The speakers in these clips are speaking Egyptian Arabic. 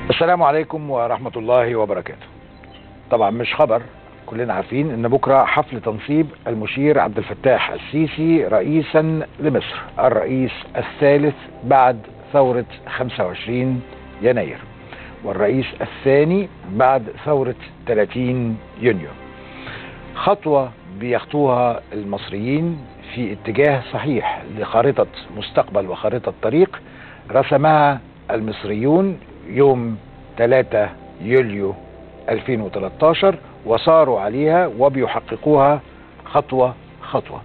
السلام عليكم ورحمة الله وبركاته طبعا مش خبر كلنا عارفين ان بكرة حفل تنصيب المشير عبد الفتاح السيسي رئيسا لمصر الرئيس الثالث بعد ثورة 25 يناير والرئيس الثاني بعد ثورة 30 يونيو خطوة بيخطوها المصريين في اتجاه صحيح لخارطة مستقبل وخارطة طريق رسمها المصريون يوم 3 يوليو 2013 وصاروا عليها وبيحققوها خطوة خطوة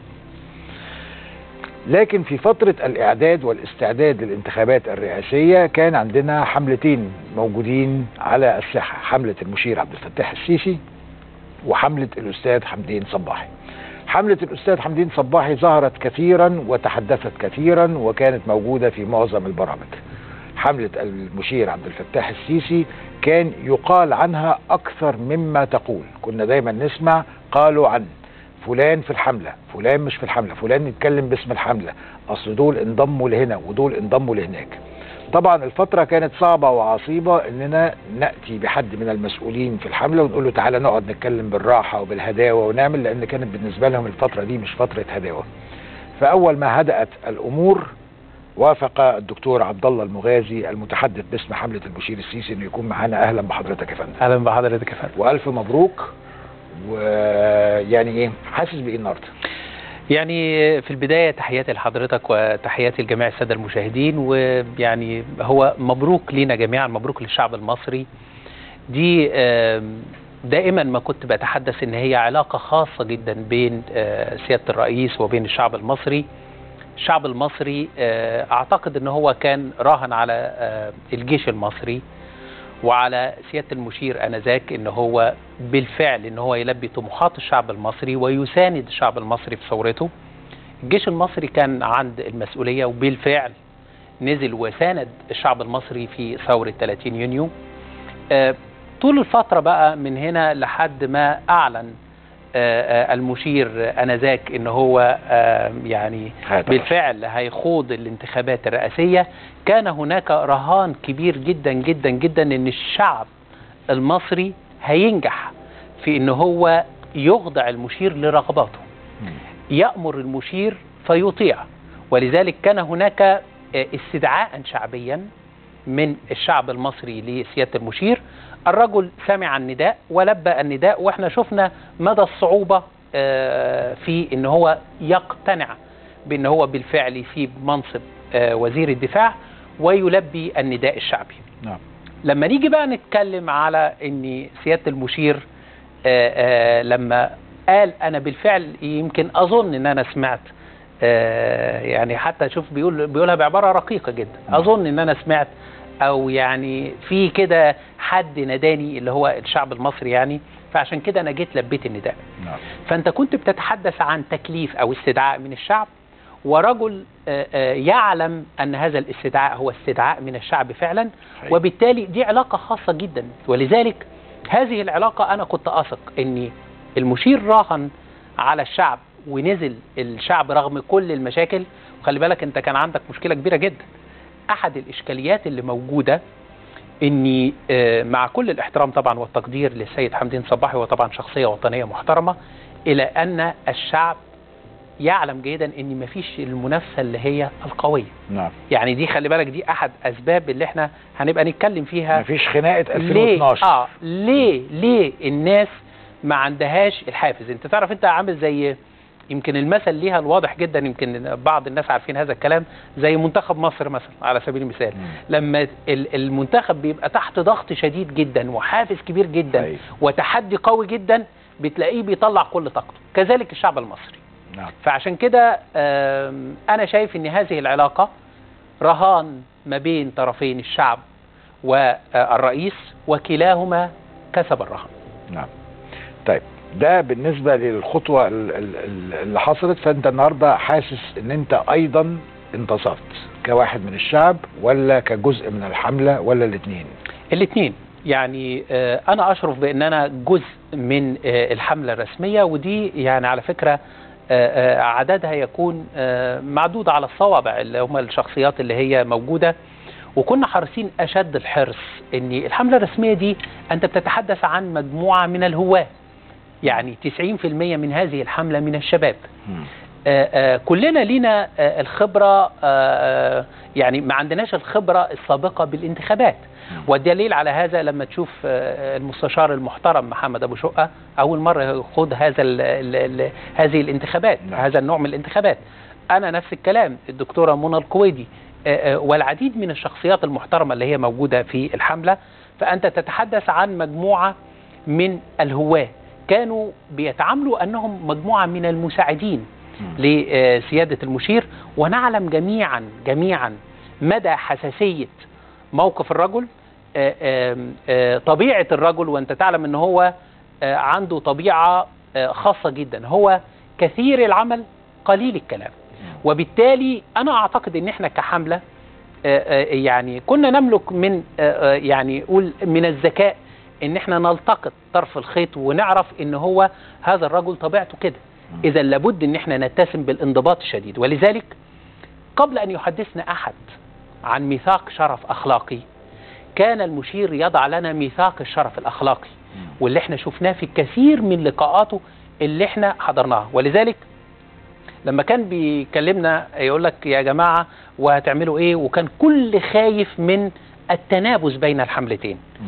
لكن في فترة الإعداد والاستعداد للانتخابات الرئاسية كان عندنا حملتين موجودين على الساحة حملة المشير عبد الفتاح السيسي وحملة الأستاذ حمدين صباحي حملة الأستاذ حمدين صباحي ظهرت كثيرا وتحدثت كثيرا وكانت موجودة في معظم البرامج حملة المشير عبد الفتاح السيسي كان يقال عنها أكثر مما تقول كنا دايما نسمع قالوا عن فلان في الحملة فلان مش في الحملة فلان يتكلم باسم الحملة أصل دول انضموا لهنا ودول انضموا لهناك طبعا الفترة كانت صعبة وعصيبة اننا نأتي بحد من المسؤولين في الحملة ونقول له تعالى نقعد نتكلم بالراحة وبالهداوة ونعمل لان كانت بالنسبة لهم الفترة دي مش فترة هداوة فأول ما هدأت الأمور وافق الدكتور عبد الله المغازي المتحدث باسم حملة المشير السيسي انه يكون معانا اهلا بحضرتك يا فندم اهلا بحضرتك يا فندم والف مبروك ويعني ايه حاسس بايه النهارده يعني في البداية تحياتي لحضرتك وتحياتي لجميع السادة المشاهدين ويعني هو مبروك لينا جميعا مبروك للشعب المصري دي دائما ما كنت بتحدث ان هي علاقة خاصة جدا بين سيادة الرئيس وبين الشعب المصري الشعب المصري اعتقد ان هو كان راهن على الجيش المصري وعلى سياده المشير انذاك ان هو بالفعل ان هو يلبي طموحات الشعب المصري ويساند الشعب المصري في ثورته. الجيش المصري كان عند المسؤوليه وبالفعل نزل وساند الشعب المصري في ثوره 30 يونيو. طول الفتره بقى من هنا لحد ما اعلن المشير انذاك ان هو يعني بالفعل هيخوض الانتخابات الرئاسيه كان هناك رهان كبير جدا جدا جدا ان الشعب المصري هينجح في ان هو يخضع المشير لرغباته يامر المشير فيطيع ولذلك كان هناك استدعاء شعبيا من الشعب المصري لسياده المشير الرجل سمع النداء ولبى النداء واحنا شفنا مدى الصعوبة في ان هو يقتنع بان هو بالفعل يسيب منصب وزير الدفاع ويلبي النداء الشعبي نعم. لما نيجي بقى نتكلم على ان سيادة المشير لما قال انا بالفعل يمكن اظن ان انا سمعت يعني حتى شوف بيقول بيقولها بعبارة رقيقة جدا اظن ان انا سمعت او يعني في كده حد ناداني اللي هو الشعب المصري يعني فعشان كده انا جيت لبيت النداء نعم. فانت كنت بتتحدث عن تكليف او استدعاء من الشعب ورجل يعلم ان هذا الاستدعاء هو استدعاء من الشعب فعلا حقيقي. وبالتالي دي علاقه خاصه جدا ولذلك هذه العلاقه انا كنت اثق ان المشير راهن على الشعب ونزل الشعب رغم كل المشاكل وخلي بالك انت كان عندك مشكله كبيره جدا احد الاشكاليات اللي موجوده اني مع كل الاحترام طبعا والتقدير للسيد حمدين صباحي وطبعا شخصيه وطنيه محترمه الى ان الشعب يعلم جيدا ان مفيش المنافسه اللي هي القويه نعم يعني دي خلي بالك دي احد اسباب اللي احنا هنبقى نتكلم فيها مفيش خناقه ليه 2012 اه ليه ليه الناس ما عندهاش الحافز انت تعرف انت عامل زي يمكن المثل ليها الواضح جدا يمكن بعض الناس عارفين هذا الكلام زي منتخب مصر مثلا على سبيل المثال مم. لما ال- المنتخب بيبقى تحت ضغط شديد جدا وحافز كبير جدا أيوة. وتحدي قوي جدا بتلاقيه بيطلع كل طاقته كذلك الشعب المصري نعم فعشان كده آم، انا شايف ان هذه العلاقه رهان ما بين طرفين الشعب والرئيس وكلاهما كسب الرهان نعم طيب ده بالنسبة للخطوة ال- ال- ال- اللي حصلت فانت النهاردة حاسس ان انت ايضا انتصرت كواحد من الشعب ولا كجزء من الحملة ولا الاثنين الاثنين يعني آه، انا اشرف بان انا جزء من آه، الحمله الرسميه ودي يعني على فكره آه، آه، عددها يكون آه، معدود على الصوابع اللي هم الشخصيات اللي هي موجوده وكنا حريصين اشد الحرص ان الحمله الرسميه دي انت بتتحدث عن مجموعه من الهواه يعني 90% من هذه الحمله من الشباب مم. آه، آه، كلنا لينا آه، الخبرة آه، آه، يعني ما عندناش الخبرة السابقة بالانتخابات والدليل على هذا لما تشوف آه، المستشار المحترم محمد أبو شقة أول مرة يخوض هذا ال ال ال هذه الانتخابات نعم. هذا النوع من الانتخابات أنا نفس الكلام الدكتورة منى القويدي آه، آه، والعديد من الشخصيات المحترمة اللي هي موجودة في الحملة فأنت تتحدث عن مجموعة من الهواة كانوا بيتعاملوا أنهم مجموعة من المساعدين لسيادة المشير ونعلم جميعا جميعا مدى حساسية موقف الرجل آه، آم، آه، طبيعة الرجل وانت تعلم ان هو آه، عنده طبيعة آه، خاصة جدا هو كثير العمل قليل الكلام وبالتالي انا اعتقد ان احنا كحملة آه، آه، يعني كنا نملك من آه، آه، يعني قول من الذكاء ان احنا نلتقط طرف الخيط ونعرف ان هو هذا الرجل طبيعته كده اذا لابد ان احنا نتسم بالانضباط الشديد ولذلك قبل ان يحدثنا احد عن ميثاق شرف اخلاقي كان المشير يضع لنا ميثاق الشرف الاخلاقي واللي احنا شفناه في كثير من لقاءاته اللي احنا حضرناها ولذلك لما كان بيكلمنا يقول لك يا جماعه وهتعملوا ايه وكان كل خايف من التنابز بين الحملتين مم.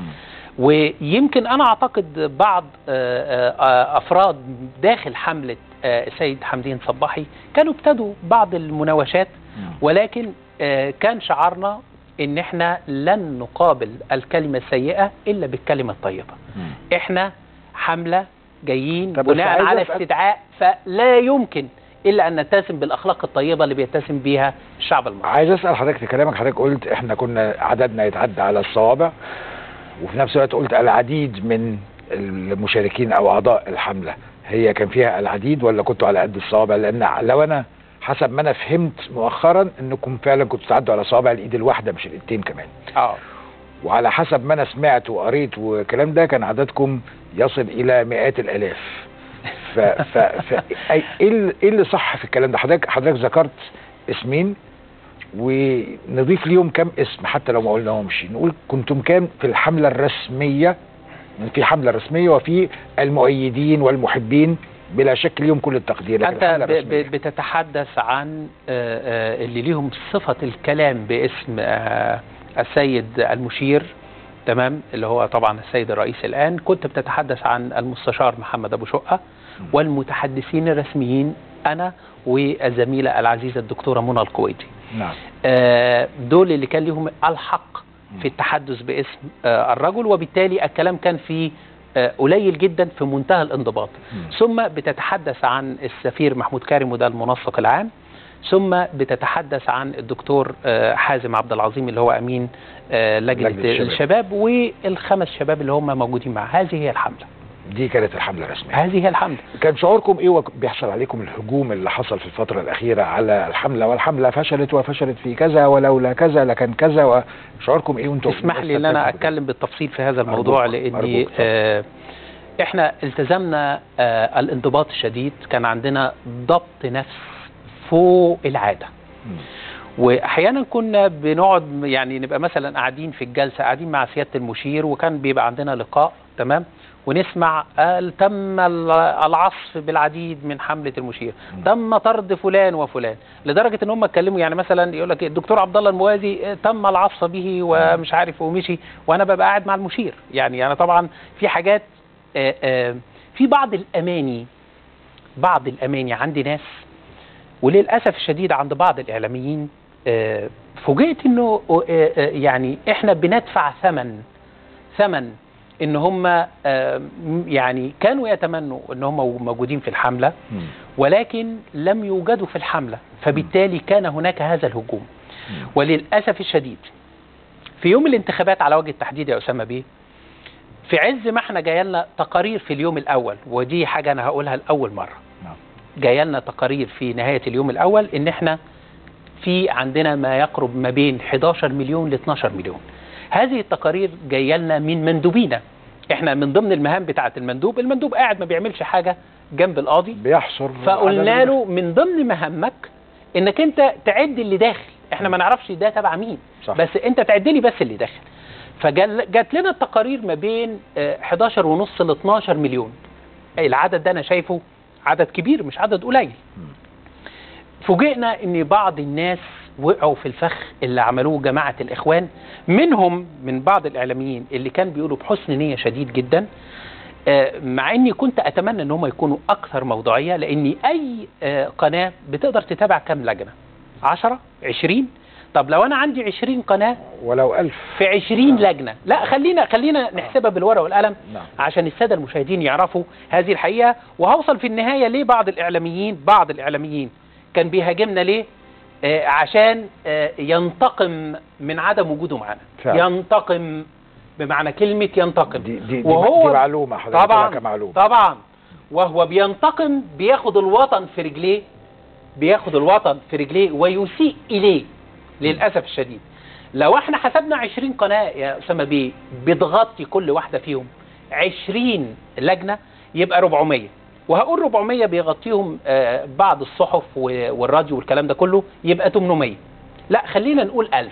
ويمكن انا اعتقد بعض آه، آه، افراد داخل حمله آه، السيد حمدين صباحي كانوا ابتدوا بعض المناوشات مم. ولكن آه، كان شعارنا ان احنا لن نقابل الكلمه السيئه الا بالكلمه الطيبه مم. احنا حمله جايين طب بس بناء عايز على أسأل- استدعاء فلا يمكن الا ان نتسم بالاخلاق الطيبه اللي بيتسم بيها الشعب المصري عايز اسال حضرتك في كلامك حضرتك قلت احنا كنا عددنا يتعدى على الصوابع وفي نفس الوقت قلت العديد من المشاركين او اعضاء الحمله هي كان فيها العديد ولا كنتوا على قد الصوابع لان لو انا حسب ما انا فهمت مؤخرا انكم فعلا كنتوا تعدوا على صوابع الايد الواحده مش الايدين كمان اه وعلى حسب ما انا سمعت وقريت والكلام ده كان عددكم يصل الى مئات الالاف ف ف ف أي- ايه اللي- إيه اللي صح في الكلام ده حضرتك حضرتك ذكرت اسمين ونضيف ليهم كم اسم حتى لو ما قلناهمش نقول كنتم كام في الحمله الرسميه يعني في حمله رسميه وفي المؤيدين والمحبين بلا شك ليهم كل التقدير لكن انت الحملة ب- الرسمية. ب- بتتحدث عن آه، آه، اللي ليهم صفه الكلام باسم آه، السيد المشير تمام اللي هو طبعا السيد الرئيس الان كنت بتتحدث عن المستشار محمد ابو شقه والمتحدثين الرسميين انا والزميله العزيزه الدكتوره منى القويدي نعم آه، دول اللي كان لهم الحق في التحدث باسم آه، الرجل وبالتالي الكلام كان فيه آه، قليل جدا في منتهى الانضباط مم. ثم بتتحدث عن السفير محمود كارم وده المنسق العام ثم بتتحدث عن الدكتور آه، حازم عبد العظيم اللي هو امين آه، لجنه لجنة الشباب. الشباب والخمس شباب اللي هم موجودين معه هذه هي الحمله دي كانت الحمله الرسميه هذه هي الحمله كان شعوركم ايه وك- بيحصل عليكم الهجوم اللي حصل في الفترة الأخيرة على الحملة والحملة فشلت وفشلت في كذا ولولا كذا لكن كذا وشعوركم ايه وانتم اسمح لي ان انا اتكلم بالتفصيل في هذا الموضوع أرجوك، لاني أرجوك، اتفضل. آه احنا التزمنا آه الانضباط الشديد كان عندنا ضبط نفس فوق العاده مم. واحيانا كنا بنقعد يعني نبقى مثلا قاعدين في الجلسه قاعدين مع سياده المشير وكان بيبقى عندنا لقاء تمام ونسمع قال تم ال- العصف بالعديد من حمله المشير تم طرد فلان وفلان لدرجه ان هم اتكلموا يعني مثلا يقول لك الدكتور عبد الله الموازي آه، تم العصف به ومش عارف ومشي وانا ببقى قاعد مع المشير يعني انا طبعا في حاجات آه، آه، في بعض الاماني بعض الاماني عند ناس وللاسف الشديد عند بعض الاعلاميين آه، فوجئت انه آه، آه، يعني احنا بندفع ثمن ثمن ان هم آه، م- يعني كانوا يتمنوا ان هم موجودين في الحمله مم. ولكن لم يوجدوا في الحمله فبالتالي كان هناك هذا الهجوم مم. وللاسف الشديد في يوم الانتخابات على وجه التحديد يا اسامه بيه في عز ما احنا جايه لنا تقارير في اليوم الاول ودي حاجه انا هقولها لاول مره نعم. جايه لنا تقارير في نهايه اليوم الاول ان احنا في عندنا ما يقرب ما بين 11 مليون ل 12 مليون هذه التقارير جايه لنا من مندوبينا احنا من ضمن المهام بتاعه المندوب المندوب قاعد ما بيعملش حاجه جنب القاضي بيحصر فقلنا عدد- له من ضمن مهامك انك انت تعد اللي داخل احنا ما نعرفش ده تبع مين صح. بس انت تعد لي بس اللي داخل فجات لنا التقارير ما بين آه، 11 ونص ل 12 مليون العدد ده انا شايفه عدد كبير مش عدد قليل فوجئنا ان بعض الناس وقعوا في الفخ اللي عملوه جماعه الاخوان منهم من بعض الاعلاميين اللي كان بيقولوا بحسن نيه شديد جدا آه، مع اني كنت اتمنى ان هم يكونوا اكثر موضوعيه لان اي آه، قناه بتقدر تتابع كام لجنه 10 20 طب لو انا عندي 20 قناه ولو ألف في 20 لجنه لا خلينا خلينا نحسبها بالورقه والقلم نعم. عشان الساده المشاهدين يعرفوا هذه الحقيقه وهوصل في النهايه ليه بعض الاعلاميين بعض الاعلاميين كان بيهاجمنا ليه آه عشان آه ينتقم من عدم وجوده معانا فعلا. ينتقم بمعنى كلمه ينتقم دي, دي, دي, وهو دي معلومة حضرتك طبعا بتقولها كمعلومة طبعا وهو بينتقم بياخد الوطن في رجليه بياخد الوطن في رجليه ويسيء اليه للاسف الشديد لو احنا حسبنا 20 قناه يا اسامه بيه بتغطي كل واحده فيهم 20 لجنه يبقى 400 وهقول 400 بيغطيهم آه، بعض الصحف و- والراديو والكلام ده كله يبقى 800 لا خلينا نقول 1000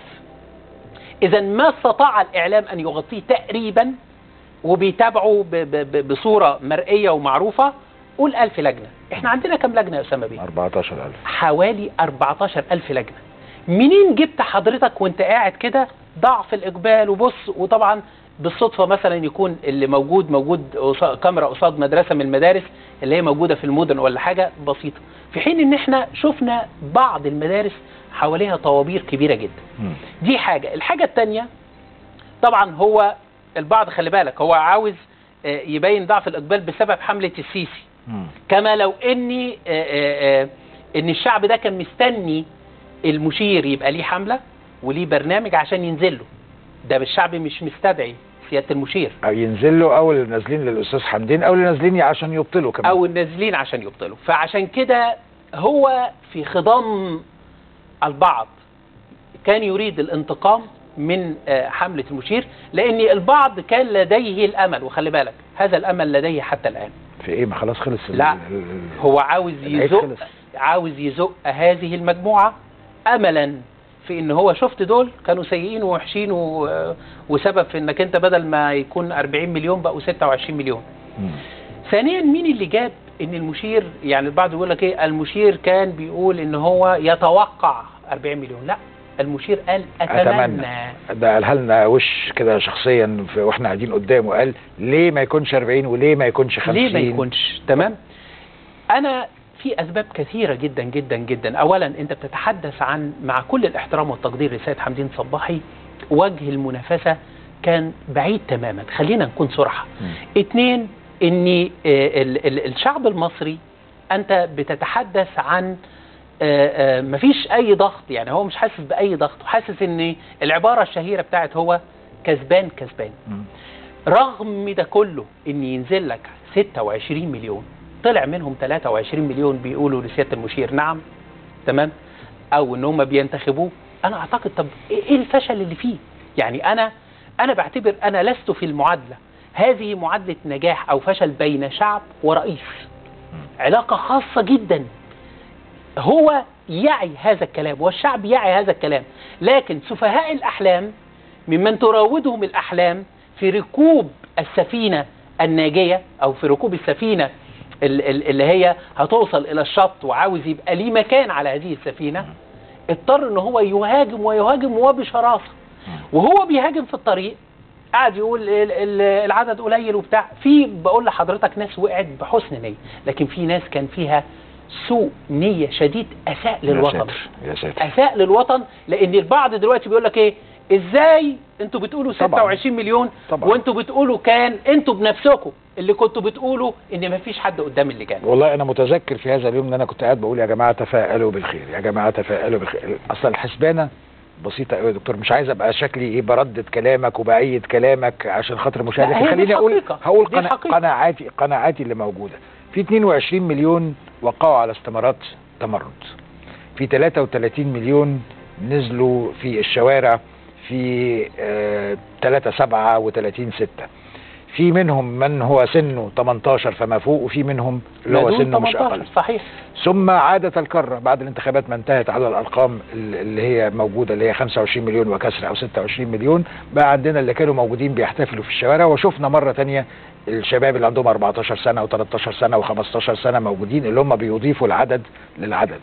اذا ما استطاع الاعلام ان يغطيه تقريبا وبيتابعوا ب- ب- ب- بصوره مرئيه ومعروفه قول 1000 لجنه احنا عندنا كام لجنه يا اسامه بيه 14000 حوالي 14000 لجنه منين جبت حضرتك وانت قاعد كده ضعف الاقبال وبص وطبعا بالصدفه مثلا يكون اللي موجود موجود قصا- كاميرا قصاد مدرسه من المدارس اللي هي موجوده في المدن ولا حاجه بسيطه في حين ان احنا شفنا بعض المدارس حواليها طوابير كبيره جدا مم. دي حاجة الحاجة التانية طبعا هو البعض خلي بالك هو عاوز آه، يبين ضعف الإقبال بسبب حملة السيسي مم. كما لو اني آه، آه، آه، ان الشعب ده كان مستني المشير يبقى ليه حملة وليه برنامج عشان ينزل له ده الشعب مش مستدعي سيادة المشير أو ينزل له أو اللي نازلين للأستاذ حمدين أو اللي نازلين عشان يبطلوا كمان او النازلين عشان يبطلوا فعشان كده هو في خضم البعض كان يريد الانتقام من آه، حملة المشير لأن البعض كان لديه الأمل وخلي بالك هذا الأمل لديه حتى الآن في إيه ما خلاص خلص ال- لا ال- ال- هو عاوز العيد يزق خلص. عاوز يزق هذه المجموعة أملا في ان هو شفت دول كانوا سيئين ووحشين و... وسبب في انك انت بدل ما يكون 40 مليون بقوا 26 مليون مم. ثانيا مين اللي جاب ان المشير يعني البعض يقول لك ايه المشير كان بيقول ان هو يتوقع 40 مليون لا المشير قال اتمنى, أتمنى ده قالها لنا وش كده شخصيا في- واحنا قاعدين قدامه قال ليه ما يكونش 40 وليه ما يكونش 50 ليه ما يكونش تمام انا في اسباب كثيره جدا جدا جدا اولا انت بتتحدث عن مع كل الاحترام والتقدير لسيد حمدين صباحي وجه المنافسه كان بعيد تماما خلينا نكون صراحه مم. اتنين ان آه، ال- ال- الشعب المصري انت بتتحدث عن آه، آه، مفيش اي ضغط يعني هو مش حاسس باي ضغط وحاسس ان العباره الشهيره بتاعت هو كسبان كسبان مم. رغم ده كله ان ينزل لك 26 مليون طلع منهم 23 مليون بيقولوا لسياده المشير نعم تمام او ان هم بينتخبوه انا اعتقد طب ايه إيه الفشل اللي فيه يعني انا انا بعتبر انا لست في المعادله هذه معادله نجاح او فشل بين شعب ورئيس علاقه خاصه جدا هو يعي هذا الكلام والشعب يعي هذا الكلام لكن سفهاء الأحلام ممن تراودهم الأحلام في ركوب السفينة الناجية أو في ركوب السفينة ال- ال- اللي هي هتوصل إلى الشط وعاوز يبقى ليه مكان على هذه السفينة اضطر ان هو يهاجم ويهاجم وبشراسة وهو بيهاجم في الطريق قاعد يقول ال- ال- العدد قليل وبتاع في بقول لحضرتك ناس وقعت بحسن نية لكن في ناس كان فيها سوء نية شديد أساء يا للوطن ساتر يا ساتر اساء للوطن لان البعض دلوقتي بيقول لك ايه ازاي انتوا بتقولوا طبعاً. 26 مليون طبعاً. وانتوا بتقولوا كان انتوا بنفسكم اللي كنتوا بتقولوا ان ما فيش حد قدام اللجان والله انا متذكر في هذا اليوم ان انا كنت قاعد بقول يا جماعه تفائلوا بالخير يا جماعه تفائلوا بالخير اصلا الحسبانه بسيطه قوي يا دكتور مش عايز ابقى شكلي ايه بردد كلامك وبأيد كلامك عشان خاطر المشاهد لا، لكن هي دي خليني اقول الحقيقة. هقول دي قنا- الحقيقة. قناعاتي قناعاتي اللي موجوده في 22 مليون وقعوا على استمارات تمرد في 33 مليون نزلوا في الشوارع في آه 3 7 و30 6 في منهم من هو سنه 18 فما فوق وفي منهم اللي ما هو دون سنه مش 18 اقل صحيح ثم عادت الكرة بعد الانتخابات ما انتهت على الأرقام ال- اللي هي موجودة اللي هي 25 مليون وكسر أو 26 مليون بقى عندنا اللي كانوا موجودين بيحتفلوا في الشوارع وشفنا مرة تانية الشباب اللي عندهم 14 سنة و13 سنة و15 سنة موجودين اللي هم بيضيفوا العدد للعدد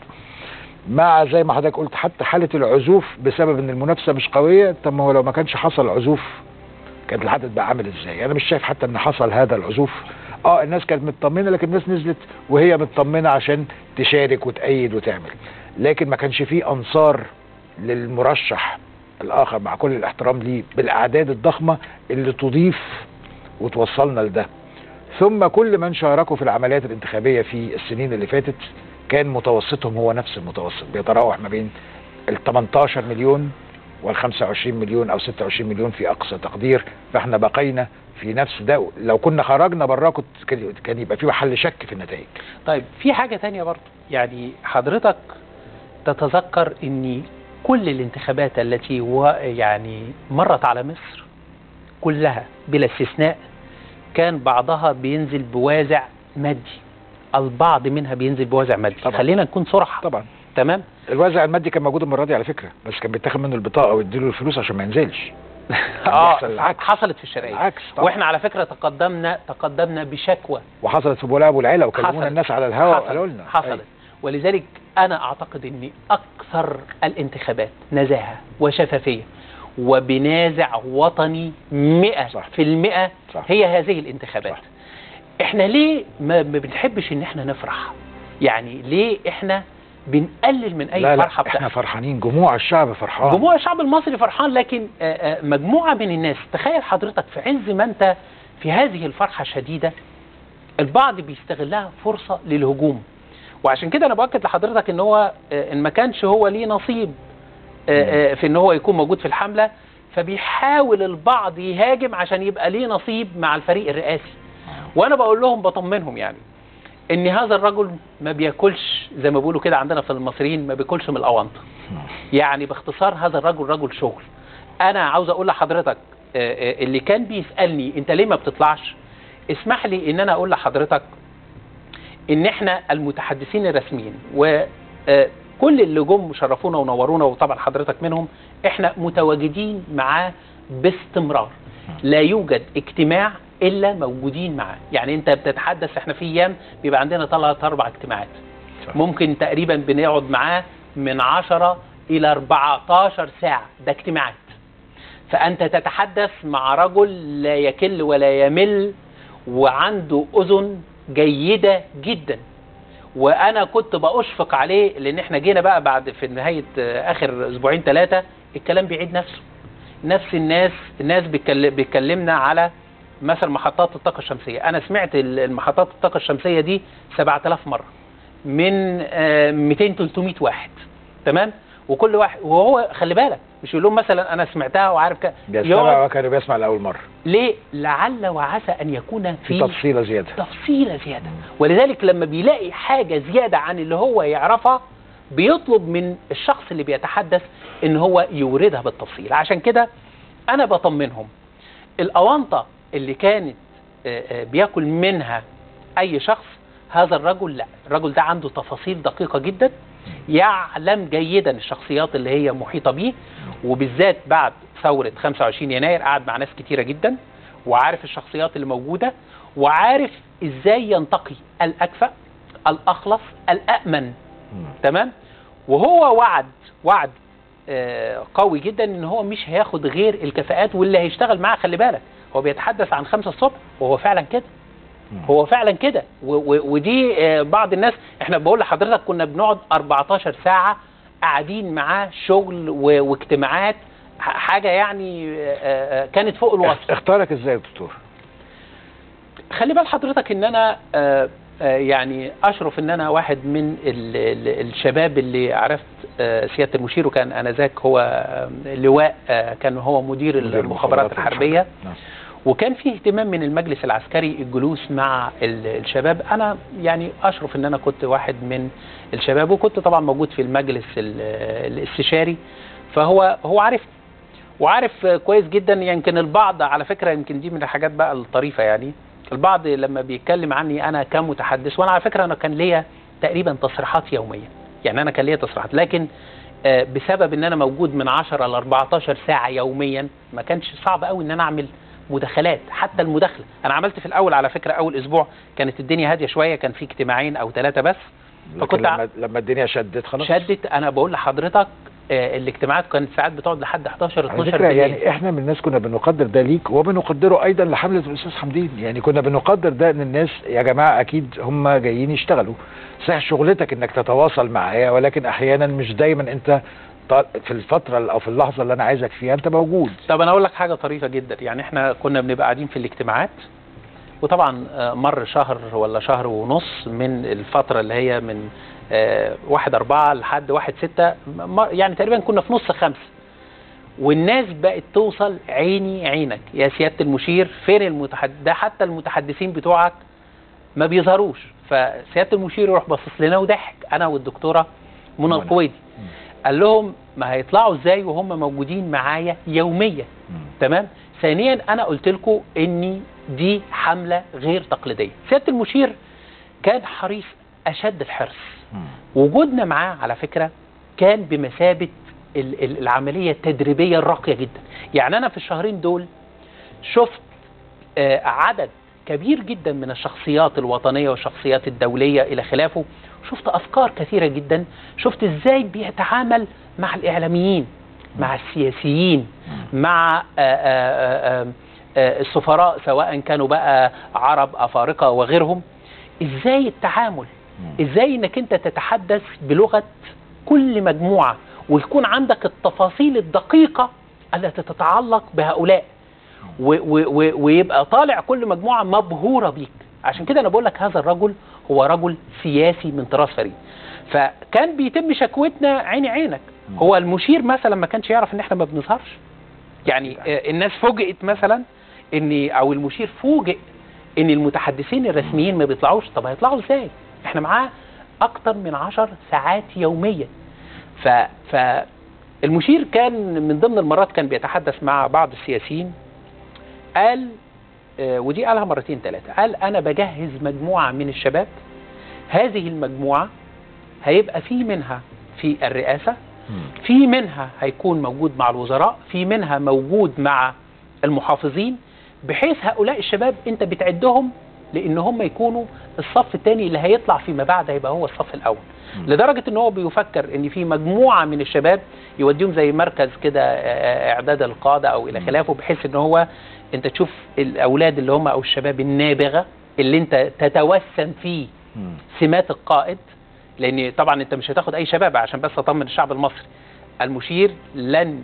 مع زي ما حضرتك قلت حتى حالة العزوف بسبب ان المنافسة مش قوية طب ما هو لو ما كانش حصل عزوف كان العدد بقى عامل ازاي انا مش شايف حتى ان حصل هذا العزوف اه الناس كانت مطمنه لكن الناس نزلت وهي مطمنه عشان تشارك وتأيد وتعمل لكن ما كانش فيه انصار للمرشح الاخر مع كل الاحترام ليه بالاعداد الضخمه اللي تضيف وتوصلنا لده ثم كل من شاركوا في العمليات الانتخابيه في السنين اللي فاتت كان متوسطهم هو نفس المتوسط بيتراوح ما بين ال 18 مليون وال 25 مليون او 26 مليون في اقصى تقدير فاحنا بقينا في نفس ده لو كنا خرجنا براه كنت كان كان يبقى في محل شك في النتائج طيب في حاجة تانية برضو يعني حضرتك تتذكر ان كل الانتخابات التي و يعني مرت على مصر كلها بلا استثناء كان بعضها بينزل بوازع مادي البعض منها بينزل بوازع مادي طبعا. خلينا نكون صراحة طبعا تمام الوازع المادي كان موجود المره دي على فكره بس كان بيتاخد منه البطاقه ويديله الفلوس عشان ما ينزلش كان اه بيحصل العكس. حصلت في الشرقية العكس طبعا واحنا على فكرة تقدمنا تقدمنا بشكوى وحصلت في بولاء ابو العيله وكلمونا حصلت. الناس على الهواء حصلت. وقالوا لنا حصلت ولذلك انا اعتقد ان اكثر الانتخابات نزاهه وشفافيه وبنازع وطني 100% صح. في المئة صح. هي هذه الانتخابات صح. احنا ليه ما ما بنحبش ان احنا نفرح يعني ليه احنا بنقلل من اي لا لا فرحه احنا بتاعتنا فرحانين جموع الشعب فرحان جموع الشعب المصري فرحان لكن آه، آه، مجموعة من الناس تخيل حضرتك في عز ما انت في هذه الفرحة الشديدة البعض بيستغلها فرصة للهجوم وعشان كده انا باكد لحضرتك ان هو آه، ان ما كانش هو ليه نصيب آه، آه، في ان هو يكون موجود في الحملة فبيحاول البعض يهاجم عشان يبقى ليه نصيب مع الفريق الرئاسي وانا بقول لهم بطمنهم يعني ان هذا الرجل ما بياكلش زي ما بيقولوا كده عندنا في المصريين ما بياكلش من الاونطه يعني باختصار هذا الرجل رجل شغل انا عاوز اقول لحضرتك آه، آه، اللي كان بيسالني انت ليه ما بتطلعش اسمح لي ان انا اقول لحضرتك ان احنا المتحدثين الرسميين وكل اللي جم شرفونا ونورونا وطبعا حضرتك منهم احنا متواجدين معاه باستمرار لا يوجد اجتماع الا موجودين معاه يعني انت بتتحدث احنا في ايام بيبقى عندنا ثلاث اربع اجتماعات صح. ممكن تقريبا بنقعد معاه من 10 الى 14 ساعه ده اجتماعات فانت تتحدث مع رجل لا يكل ولا يمل وعنده اذن جيده جدا وانا كنت باشفق عليه لان احنا جينا بقى بعد في نهايه آه، اخر اسبوعين ثلاثه الكلام بيعيد نفسه نفس الناس الناس بيتكل- بيتكلمنا على مثلا محطات الطاقه الشمسيه انا سمعت ال- المحطات الطاقه الشمسيه دي 7000 مره من آه، 200 300 واحد تمام وكل واحد وهو خلي بالك مش يقول لهم مثلا انا سمعتها وعارف كده بيستمع وكان بيسمع لاول مره ليه لعل وعسى ان يكون في في تفصيله زياده تفصيلة زيادة ولذلك لما بيلاقي حاجة زيادة عن اللي هو يعرفها بيطلب من الشخص اللي بيتحدث ان هو يوردها بالتفصيل عشان كده انا بطمنهم الاونطة اللي كانت آه، آه، بياكل منها اي شخص هذا الرجل لا الرجل ده عنده تفاصيل دقيقة جدا يعلم جيدا الشخصيات اللي هي محيطة بيه وبالذات بعد ثورة 25 يناير قعد مع ناس كتيرة جدا وعارف الشخصيات اللي موجودة وعارف ازاي ينتقي الاكفأ الاخلص الامن مم. تمام وهو وعد وعد آه، قوي جدا ان هو مش هياخد غير الكفاءات واللي هيشتغل معاه خلي بالك هو بيتحدث عن خمسة الصبح وهو فعلا كده مم. هو فعلا كده و- و- ودي آه، بعض الناس احنا بقول لحضرتك كنا بنقعد 14 ساعة قاعدين معاه شغل و- واجتماعات ح- حاجة يعني آه، آه، كانت فوق الوصف اختارك ازاي يا دكتور خلي بال حضرتك ان انا آه، آه، يعني اشرف ان انا واحد من ال- ال- الشباب اللي عرفت آه، سياده المشير وكان انذاك هو آه، لواء آه، كان هو مدير مدير المخابرات الحربيه نعم. وكان في اهتمام من المجلس العسكري الجلوس مع ال- الشباب انا يعني اشرف ان انا كنت واحد من الشباب وكنت طبعا موجود في المجلس ال- الاستشاري فهو هو عارفني وعارف آه، كويس جدا يمكن البعض على فكره يمكن دي من الحاجات بقى الطريفه يعني البعض لما بيتكلم عني انا كمتحدث وانا على فكره انا كان ليا تقريبا تصريحات يوميا يعني انا كان ليا تصريحات لكن آه، بسبب ان انا موجود من 10 ل 14 ساعه يوميا ما كانش صعب قوي ان انا اعمل مداخلات حتى المداخله انا عملت في الاول على فكره اول اسبوع كانت الدنيا هاديه شويه كان في اجتماعين او ثلاثه بس لكن فكنت ع- لما, لما الدنيا شدت خلاص شدت انا بقول لحضرتك آه، الاجتماعات كانت ساعات بتقعد لحد 11 على 12 فكرة بالليل يعني احنا من الناس كنا بنقدر ده ليك وبنقدره ايضا لحملة الاستاذ حمدين يعني كنا بنقدر ده ان الناس يا جماعة اكيد هم جايين يشتغلوا صحيح شغلتك انك تتواصل معايا ولكن احيانا مش دايما انت ط- في الفترة او في اللحظة اللي انا عايزك فيها انت موجود طب انا اقول لك حاجه طريفه جدا يعني احنا كنا بنبقى قاعدين في الاجتماعات وطبعا آه، مر شهر ولا شهر ونص من الفتره اللي هي من آه، واحد أربعة لحد واحد ستة م- يعني تقريبا كنا في نص خمسة والناس بقت توصل عيني عينك يا سيادة المشير فين المتحدث ده حتى المتحدثين بتوعك ما بيظهروش فسيادة المشير يروح باصص لنا وضحك أنا والدكتورة منى منى. القويدي مم. قال لهم ما هيطلعوا ازاي وهم موجودين معايا يوميا تمام ثانيا انا قلت لكم ان دي حمله غير تقليديه سياده المشير كان حريص اشد الحرص وجودنا معاه على فكره كان بمثابه ال- ال- العمليه التدريبيه الراقيه جدا يعني انا في الشهرين دول شفت آه، عدد كبير جدا من الشخصيات الوطنيه والشخصيات الدوليه الى خلافه شفت افكار كثيره جدا شفت ازاي بيتعامل مع الاعلاميين مع السياسيين مع آه، آه، آه، آه، السفراء سواء كانوا بقى عرب افارقه وغيرهم ازاي التعامل ازاي انك انت تتحدث بلغه كل مجموعه ويكون عندك التفاصيل الدقيقه التي تتعلق بهؤلاء و و و ويبقى طالع كل مجموعه مبهوره بيك عشان كده انا بقول لك هذا الرجل هو رجل سياسي من طراز فريد فكان بيتم شكوتنا عيني عينك هو المشير مثلا ما كانش يعرف ان احنا ما بنظهرش يعني آه، الناس فوجئت مثلا ان او المشير فوجئ ان المتحدثين الرسميين ما بيطلعوش طب هيطلعوا ازاي احنا معاه اكتر من عشر ساعات يوميا ف ف المشير كان من ضمن المرات كان بيتحدث مع بعض السياسيين قال آه، ودي قالها مرتين ثلاثة قال أنا بجهز مجموعة من الشباب هذه المجموعة هيبقى في منها في الرئاسة في منها هيكون موجود مع الوزراء في منها موجود مع المحافظين بحيث هؤلاء الشباب انت بتعدهم لان هم يكونوا الصف الثاني اللي هيطلع فيما بعد هيبقى هو الصف الاول لدرجه ان هو بيفكر ان في مجموعه من الشباب يوديهم زي مركز كده آه، اعداد القاده او الى خلافه بحيث ان هو انت تشوف الاولاد اللي هم او الشباب النابغه اللي انت تتوسم فيه سمات القائد لان طبعا انت مش هتاخد اي شباب عشان بس اطمن الشعب المصري المشير لن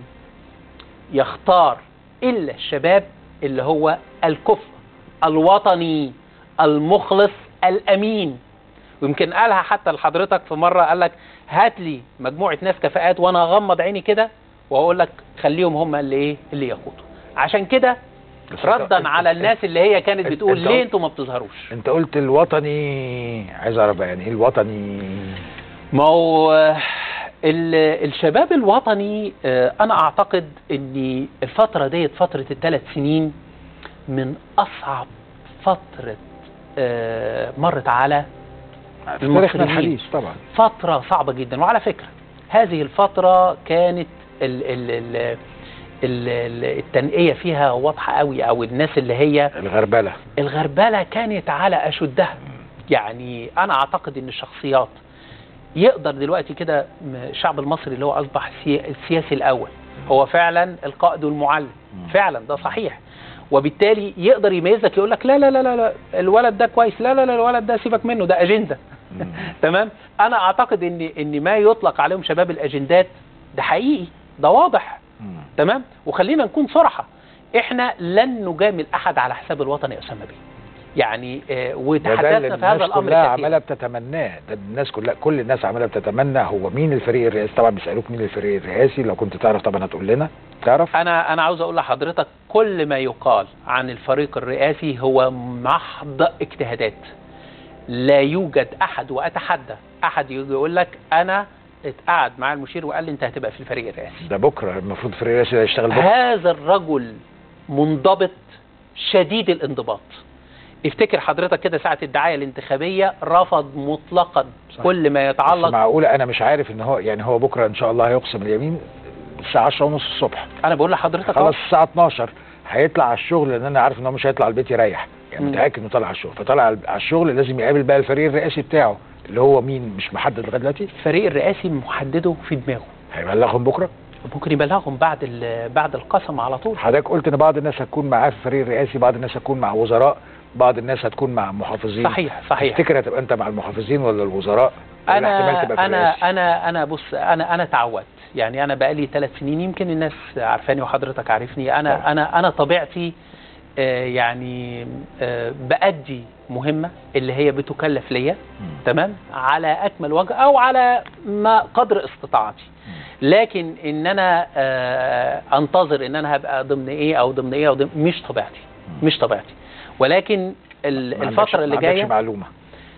يختار الا الشباب اللي هو الكفء الوطني المخلص الامين ويمكن قالها حتى لحضرتك في مره قال لك هات لي مجموعه ناس كفاءات وانا اغمض عيني كده واقول لك خليهم هم اللي ايه اللي يقودوا عشان كده بس أنت- ردا على الناس اللي هي كانت أنت- بتقول أنت ليه قلت- انتوا ما بتظهروش انت قلت الوطني عايز اعرف بقى يعني ايه الوطني ما هو آه، ال- الشباب الوطني آه، انا اعتقد ان الفتره ديت فتره الثلاث سنين من اصعب فتره آه، مرت على في تاريخنا المصريين. الحديث طبعا فتره صعبه جدا وعلى فكره هذه الفتره كانت ال ال ال ال ال التنقيه فيها واضحه قوي او الناس اللي هي الغربله الغربله كانت على اشدها يعني انا اعتقد ان الشخصيات يقدر دلوقتي كده م- الشعب المصري اللي هو اصبح السي- السياسي الاول هو فعلا القائد والمعلم فعلا ده صحيح وبالتالي يقدر يميز لك يقول لك لا لا لا لا لا الولد ده كويس لا لا لا الولد ده سيبك منه ده اجنده تمام انا اعتقد ان ان ما يطلق عليهم شباب الاجندات ده حقيقي ده واضح تمام وخلينا نكون صراحه احنا لن نجامل احد على حساب الوطن يا اسامه بيه يعني آه، ده ده اللي وتحدثنا في الناس هذا الامر كلها كثير عماله بتتمناه ده الناس كلها كل الناس عماله بتتمنى هو مين الفريق الرئاسي طبعا بيسالوك مين الفريق الرئاسي لو كنت تعرف طبعا هتقول لنا تعرف انا انا عاوز اقول لحضرتك كل ما يقال عن الفريق الرئاسي هو محض اجتهادات لا يوجد احد واتحدى احد يجي يقول لك انا اتقعد مع المشير وقال لي انت هتبقى في الفريق الرئاسي ده بكره المفروض فريق الرئاسي ده يشتغل بكره هذا الرجل منضبط شديد الانضباط افتكر حضرتك كده ساعة الدعاية الانتخابية رفض مطلقا صح. كل ما بس يتعلق معقوله انا مش عارف ان هو يعني هو بكره ان شاء الله هيقسم اليمين الساعه 10 ونص الصبح انا بقول لحضرتك أهو. خلاص الساعه 12 هيطلع على الشغل لان انا عارف ان هو مش هيطلع البيت يريح يعني مم. متاكد انه طالع على الشغل فطالع على الشغل لازم يقابل بقى الفريق الرئاسي بتاعه اللي هو مين مش محدد لغايه دلوقتي الفريق الرئاسي محدده في دماغه هيبلغهم بكره ممكن يبلغهم بعد ال- بعد القسم على طول حضرتك قلت ان بعض الناس هتكون معاه في الفريق الرئاسي بعض الناس هتكون مع وزراء بعض الناس هتكون مع محافظين صحيح صحيح تفتكر هتبقى انت مع المحافظين ولا الوزراء ولا احتمال انا تبقى في انا الرئاسي؟ انا انا بص انا انا تعودت يعني انا بقالي ثلاث سنين يمكن الناس عارفاني وحضرتك عارفني انا طبعا. انا انا طبيعتي آه، يعني آه، بأدي مهمة اللي هي بتكلف ليا مم. تمام على اكمل وجه او على ما قدر استطاعتي لكن ان انا آه، انتظر ان انا هبقى ضمن ايه او ضمن ايه او ضمن مش طبيعتي مش طبيعتي ولكن ال- ما عندكش- الفترة اللي ما عندكش جايه معلومه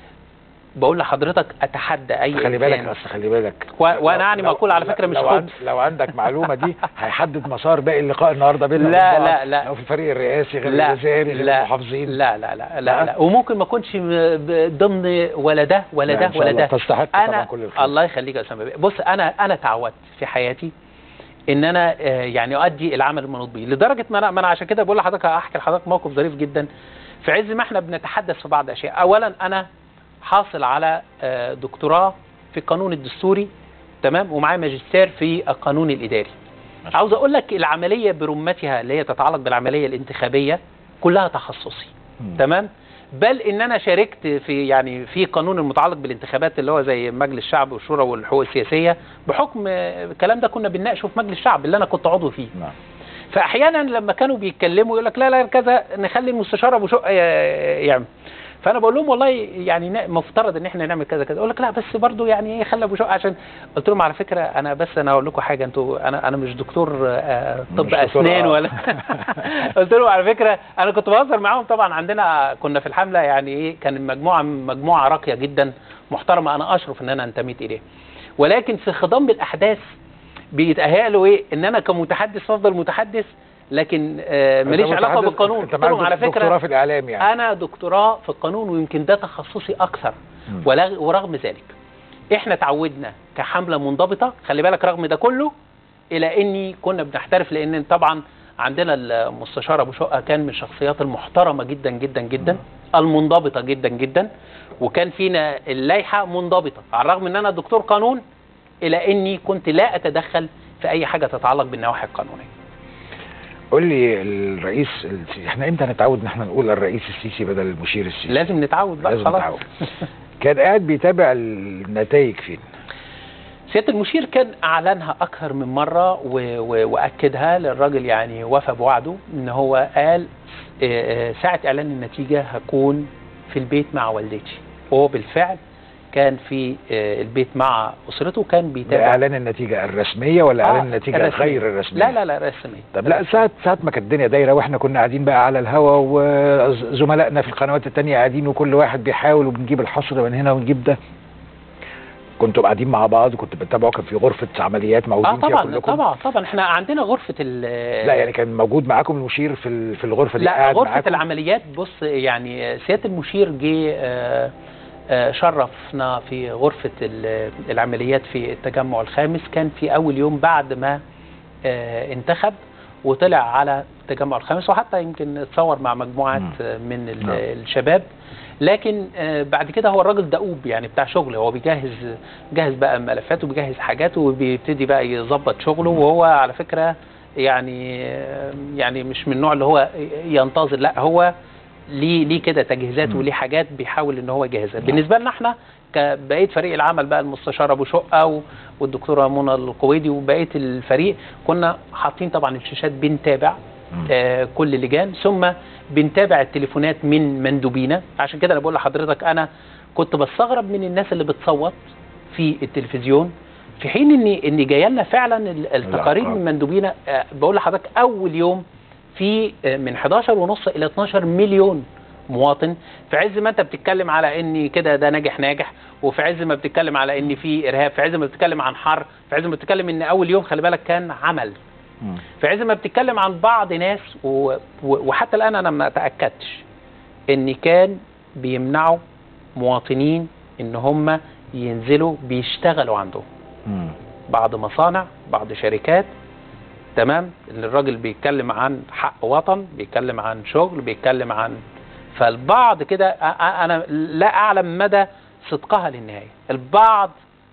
بقول لحضرتك اتحدى اي خلي بالك إنسان. اصل خلي بالك و- وأنا لو- يعني لو- مقول على فكرة مش لو, خبز. عند لو عندك معلومه دي هيحدد مسار باقي اللقاء النهارده بيننا لا، وبين بعض. لا، لا. لو في الفريق الرئاسي غير لا الوزاري غير لا المحافظين لا لا لا لا, لا؟ لا. وممكن ما اكونش م- ب- ضمن ولا ده ولا لا، ده إن شاء ولا الله ده تستحق طبعا انا كل الخير. الله يخليك يا اسامه بيه. بص انا انا تعودت في حياتي ان انا آه، يعني اؤدي العمل المنوط بي لدرجه ما انا ما انا عشان كده بقول لحضرتك احكي لحضرتك موقف ظريف جدا في عز ما احنا بنتحدث في بعض الاشياء اولا انا حاصل على آه، دكتوراه في القانون الدستوري تمام ومعايا ماجستير في القانون الاداري ما شاء عاوز اقول لك العمليه برمتها اللي هي تتعلق بالعمليه الانتخابيه كلها تخصصي مم. تمام بل ان انا شاركت في يعني في قانون المتعلق بالانتخابات اللي هو زي مجلس الشعب والشورى والحقوق السياسيه بحكم آه، الكلام ده كنا بنناقشه في مجلس الشعب اللي انا كنت عضو فيه نعم فاحيانا لما كانوا بيتكلموا يقول لك لا لا كذا نخلي المستشار ابو شقه ي- يعمل فانا بقول لهم والله يعني نا- مفترض ان احنا نعمل كذا كذا يقول لك لا بس برضو يعني ايه خلي ابو شقه عشان قلت لهم على فكره انا بس انا اقول لكم حاجه انتوا انا انا مش دكتور آه، طب مش دكتور، اسنان آه. ولا قلت لهم على فكره انا كنت بهزر معاهم طبعا عندنا كنا في الحمله يعني ايه كان مجموعه مجموعه راقيه جدا محترمه انا اشرف ان انا انتميت اليه ولكن في خضم بالاحداث بيتهيألوا ايه ان انا كمتحدث افضل متحدث لكن آه ماليش أنت علاقه متحدث- بالقانون انت قلت لهم معاك على دكتوراه فكره في الاعلام يعني انا دكتوراه في القانون ويمكن ده تخصصي اكثر مم. ولا- ورغم ذلك احنا تعودنا كحمله منضبطه خلي بالك رغم ده كله الى اني كنا بنحترف لان طبعا عندنا المستشار ابو شقه كان من الشخصيات المحترمه جدا جدا جدا المنضبطه جدا جدا وكان فينا اللائحه منضبطه على الرغم ان انا دكتور قانون الى اني كنت لا اتدخل في اي حاجه تتعلق بالنواحي القانونيه قول لي الرئيس السيسي احنا امتى نتعود ان احنا نقول الرئيس السيسي بدل المشير السيسي لازم نتعود بقى لازم خلاص نتعود. كان قاعد بيتابع النتائج فين سياده المشير كان اعلنها اكثر من مره و... و... واكدها للراجل يعني وفى بوعده ان هو قال آه، آه، ساعه اعلان النتيجه هكون في البيت مع والدتي وهو بالفعل كان في آه، البيت مع اسرته كان ده بيتابع اعلان النتيجه الرسميه ولا آه، اعلان النتيجه الرسمية. غير الرسميه لا لا لا رسمي طب لا ساعة ساعة ما كانت الدنيا دايرة واحنا كنا قاعدين بقى على الهوا وزملائنا في القنوات التانية قاعدين وكل واحد بيحاول وبنجيب الحصر من هنا ونجيب ده كنتوا قاعدين مع بعض وكنتوا بتتابعوا كان في غرفة عمليات موجودين اه فيها طبعا كلكم طبعا طبعا احنا عندنا غرفه ال لا يعني كان موجود معاكم المشير في ال- في الغرفة دي لا قاعد غرفة معاكم العمليات بص يعني سيادة المشير جه آه، آه، شرفنا في غرفة ال- العمليات في التجمع الخامس كان في أول يوم بعد ما آه، انتخب وطلع على التجمع الخامس وحتى يمكن اتصور مع مجموعات مم. آه، من ال- نعم. الشباب لكن آه، بعد كده هو الراجل دؤوب يعني بتاع شغل هو بيجهز جهز بقى ملفاته بيجهز حاجاته وبيبتدي بقى يظبط شغله وهو على فكرة يعني يعني مش من النوع اللي هو ينتظر لا هو ليه ليه كده تجهيزات مم. وليه حاجات بيحاول ان هو يجهزها بالنسبه لنا احنا كبقيه فريق العمل بقى المستشار ابو شقه و- والدكتوره منى القويدي وبقيه الفريق كنا حاطين طبعا الشاشات بنتابع مم. آه كل لجان ثم بنتابع التليفونات من مندوبينا عشان كده انا بقول لحضرتك انا كنت بستغرب من الناس اللي بتصوت في التلفزيون في حين ان ان جايه لنا فعلا ال- التقارير الأرقام. من مندوبينا آه، بقول لحضرتك اول يوم في آه، من 11 ونص الى 12 مليون مواطن في عز ما انت بتتكلم على ان كده ده ناجح ناجح وفي عز ما بتتكلم على ان في ارهاب في عز ما بتتكلم عن حر في عز ما بتتكلم ان اول يوم خلي بالك كان عمل مم. في عز ما بتتكلم عن بعض ناس و... و... وحتى الان انا ما تاكدتش ان كان بيمنعوا مواطنين ان هم ينزلوا بيشتغلوا عندهم مم. بعض مصانع بعض شركات تمام ان الراجل بيتكلم عن حق وطن بيتكلم عن شغل بيتكلم عن فالبعض كده أ- أ- انا لا اعلم مدى صدقها للنهايه البعض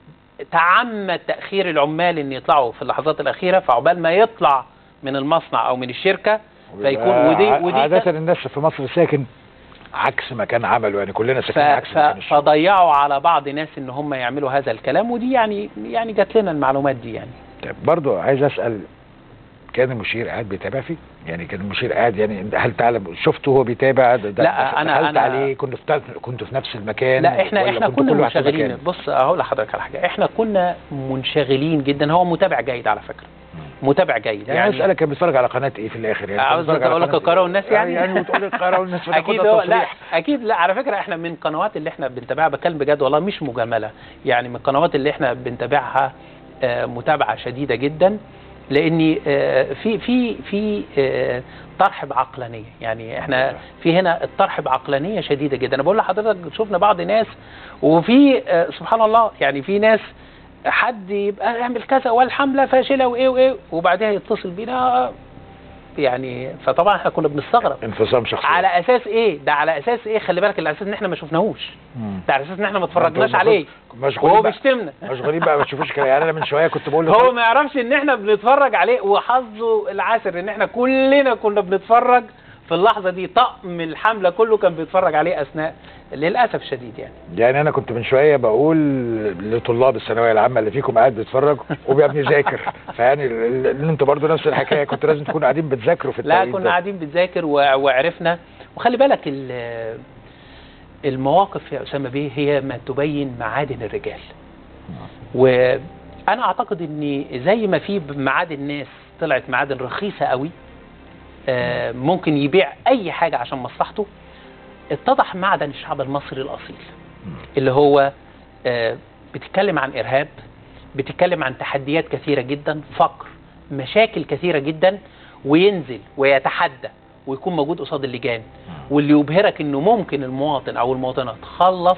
تعمد تاخير العمال ان يطلعوا في اللحظات الاخيره فعقبال ما يطلع من المصنع او من الشركه فيكون ودي ع- ودي عادة كان- الناس في مصر ساكن عكس مكان عمله يعني كلنا ف... ساكنين عكس ف... مكان الشغل فضيعوا على بعض ناس ان هم يعملوا هذا الكلام ودي يعني يعني جات لنا المعلومات دي يعني طيب برضو عايز اسال كان المشير قاعد بيتابع فيه يعني كان المشير قاعد يعني هل تعلم شفته وهو بيتابع ده- ده- لا، أنا- دخلت أنا- عليه كنت في كنت في نفس المكان لا احنا ولا احنا كنت كنا كل واحد في منشغلين مكان؟ بص هقول لحضرتك على حاجه احنا كنا منشغلين جدا هو متابع جيد على فكره متابع جيد يعني, يعني اسالك كان بيتفرج على قناه ايه في الاخر يعني كان عاوز بيتفرج على اقول لك قناة القاهرة إيه؟ والناس يعني؟ يعني وتقول القاهره والناس اكيد فتاخدها هو لا تصريح اكيد لا على فكره احنا من القنوات اللي احنا بنتابعها بتكلم بجد والله مش مجامله يعني من القنوات اللي احنا بنتابعها آه، متابعه شديده جدا لاني آه، في في في آه، طرح بعقلانيه يعني احنا في هنا الطرح بعقلانيه شديده جدا انا بقول لحضرتك شفنا بعض ناس وفي آه، سبحان الله يعني في ناس حد يبقى يعمل كذا والحمله فاشله وايه وايه وبعدها يتصل بينا يعني فطبعا احنا كنا بنستغرب انفصام شخصي على اساس ايه ده على اساس ايه خلي بالك على اساس ان احنا ما شفناهوش مم. ده على اساس ان احنا ما اتفرجناش المفروض عليه مشغولين وهو بقى بيشتمنا مشغولين بقى ما تشوفوش كده يعني انا من شويه كنت بقول له هو ما يعرفش ان احنا بنتفرج عليه وحظه العسر ان احنا كلنا كنا بنتفرج في اللحظه دي طقم الحمله كله كان بيتفرج عليه اثناء للاسف الشديد يعني يعني انا كنت من شويه بقول لطلاب الثانويه العامه اللي فيكم قاعد بيتفرج ويا ابني ذاكر فيعني ال- ال- انتوا برضو نفس الحكايه كنتوا لازم تكونوا قاعدين بتذاكروا في لا التوقيت كنا ده. قاعدين بنذاكر و- وعرفنا وخلي بالك ال- المواقف يا اسامه بيه هي ما تبين معادن الرجال وانا اعتقد ان زي ما في معادن ناس طلعت معادن رخيصه قوي آه، ممكن يبيع اي حاجه عشان مصلحته اتضح معدن الشعب المصري الاصيل اللي هو آه، بتتكلم عن ارهاب بتتكلم عن تحديات كثيره جدا فقر مشاكل كثيره جدا وينزل ويتحدى ويكون موجود قصاد اللجان واللي يبهرك انه ممكن المواطن او المواطنه تخلص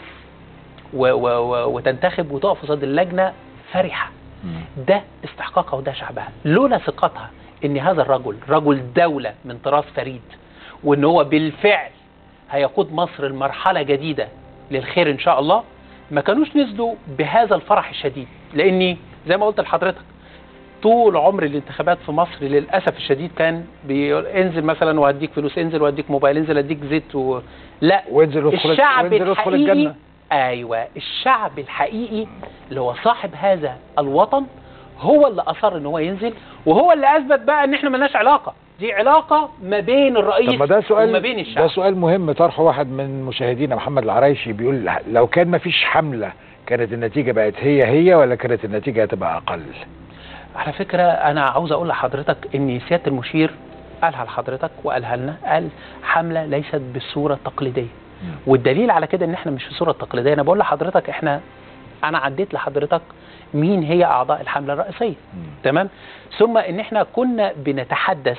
و و و وتنتخب وتقف قصاد اللجنه فرحه مم. ده استحقاقها وده شعبها لولا ثقتها ان هذا الرجل رجل دولة من طراز فريد وان هو بالفعل هيقود مصر لمرحلة جديدة للخير ان شاء الله ما كانوش نزلوا بهذا الفرح الشديد لاني زي ما قلت لحضرتك طول عمر الانتخابات في مصر للاسف الشديد كان بيقول انزل مثلا وهديك فلوس انزل وهديك موبايل انزل اديك زيت و... لا وانزل وادخل الشعب وانزل وادخل الحقيقي الجنه ايوه الشعب الحقيقي اللي هو صاحب هذا الوطن هو اللي اصر ان هو ينزل وهو اللي اثبت بقى ان احنا ملناش علاقه دي علاقه ما بين الرئيس طب ما ده سؤال وما بين ده الشعب سؤال مهم طرحه واحد من مشاهدينا محمد العرايشي بيقول لو كان ما فيش حمله كانت النتيجه بقت هي هي ولا كانت النتيجه هتبقى اقل على فكره انا عاوز اقول لحضرتك ان سياده المشير قالها لحضرتك وقالها لنا قال حمله ليست بالصوره التقليديه والدليل على كده ان احنا مش في الصوره التقليديه انا بقول لحضرتك احنا انا عديت لحضرتك مين هي اعضاء الحمله الرئيسيه تمام ثم ان احنا كنا بنتحدث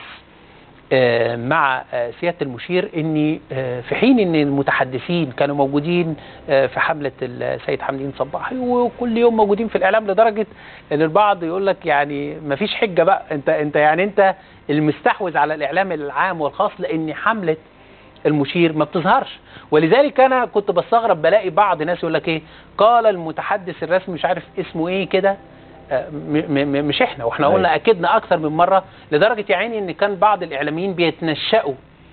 آه، مع آه، سياده المشير ان آه، في حين ان المتحدثين كانوا موجودين آه، في حمله السيد حمدين صباحي وكل يوم موجودين في الاعلام لدرجه ان البعض يقول لك يعني ما فيش حجه بقى انت انت يعني انت المستحوذ على الاعلام العام والخاص لان حمله المشير ما بتظهرش ولذلك انا كنت بستغرب بلاقي بعض ناس يقول لك ايه قال المتحدث الرسمي مش عارف اسمه ايه كده آه، م- م- مش احنا واحنا أيوة. قلنا اكدنا اكثر من مره لدرجه يا عيني ان كان بعض الاعلاميين بيتنشأوا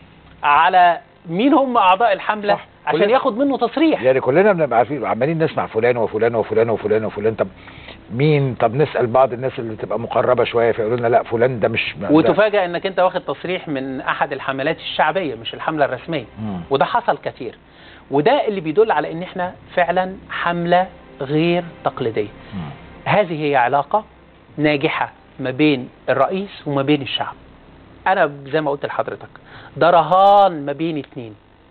على مين هم اعضاء الحمله صح. عشان كلنا- ياخد منه تصريح يعني كلنا بنبقى عارفين عمالين نسمع فلان وفلان وفلان وفلان وفلان طب مين طب نسال بعض الناس اللي تبقى مقربه شويه فيقولوا لنا لا فلان ده مش ده- وتفاجأ انك انت واخد تصريح من احد الحملات الشعبيه مش الحمله الرسميه مم. وده حصل كتير وده اللي بيدل على ان احنا فعلا حمله غير تقليديه مم. هذه هي علاقه ناجحه ما بين الرئيس وما بين الشعب انا زي ما قلت لحضرتك ده رهان ما بين اتنين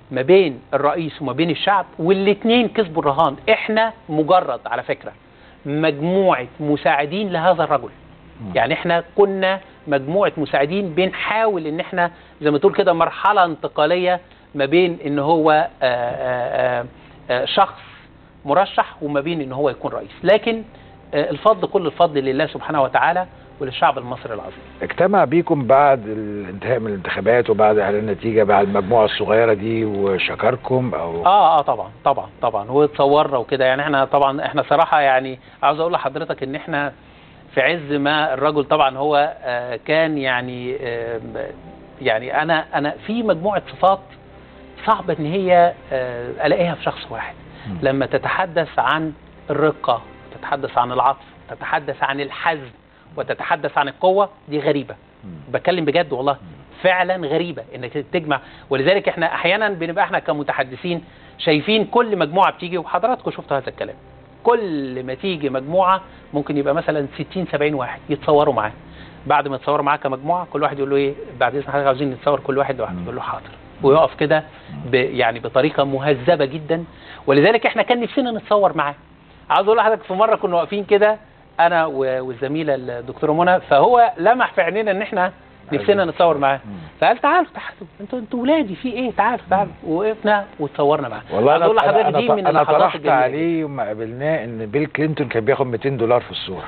ما بين الرئيس وما بين الشعب والاثنين كسبوا الرهان احنا مجرد على فكره مجموعه مساعدين لهذا الرجل يعني احنا كنا مجموعه مساعدين بنحاول ان احنا زي ما تقول كده مرحله انتقاليه ما بين ان هو آآ آآ آآ شخص مرشح وما بين ان هو يكون رئيس لكن آه، الفضل كل الفضل لله سبحانه وتعالى وللشعب المصري العظيم اجتمع بيكم بعد الانتهاء من الانتخابات وبعد اعلان النتيجه بعد المجموعه الصغيره دي وشكركم او اه اه طبعا طبعا طبعا واتصورنا وكده يعني احنا طبعا احنا صراحه يعني عاوز اقول لحضرتك ان احنا في عز ما الرجل طبعا هو آه كان يعني آه يعني انا انا في مجموعه صفات صعبه ان هي آه الاقيها في شخص واحد مم. لما تتحدث عن الرقه تتحدث عن العطف تتحدث عن الحزم وتتحدث عن القوه دي غريبه بتكلم بجد والله فعلا غريبه انك تجمع ولذلك احنا احيانا بنبقى احنا كمتحدثين شايفين كل مجموعه بتيجي وحضراتكم شفتوا هذا الكلام كل ما تيجي مجموعه ممكن يبقى مثلا 60 70 واحد يتصوروا معاه بعد ما يتصوروا معاه كمجموعه كل واحد يقول له ايه بعد اذن حضرتك عاوزين نتصور كل واحد لوحده يقول له حاضر ويقف كده ب- يعني بطريقه مهذبه جدا ولذلك احنا كان نفسنا نتصور معاه عاوز اقول لحضرتك في مره كنا واقفين كده انا و- والزميله الدكتوره منى فهو لمح في عينينا ان احنا نفسنا نتصور معاه مم. فقال تعالوا تعالوا انتوا انتوا ولادي في ايه تعالوا تعالوا وقفنا وتصورنا معاه والله عاوز انا اقول لحضرتك انا دي انا, من أنا اللحظات طرحت الجميلة عليه وما قابلناه ان بيل كلينتون كان بياخد 200 دولار في الصوره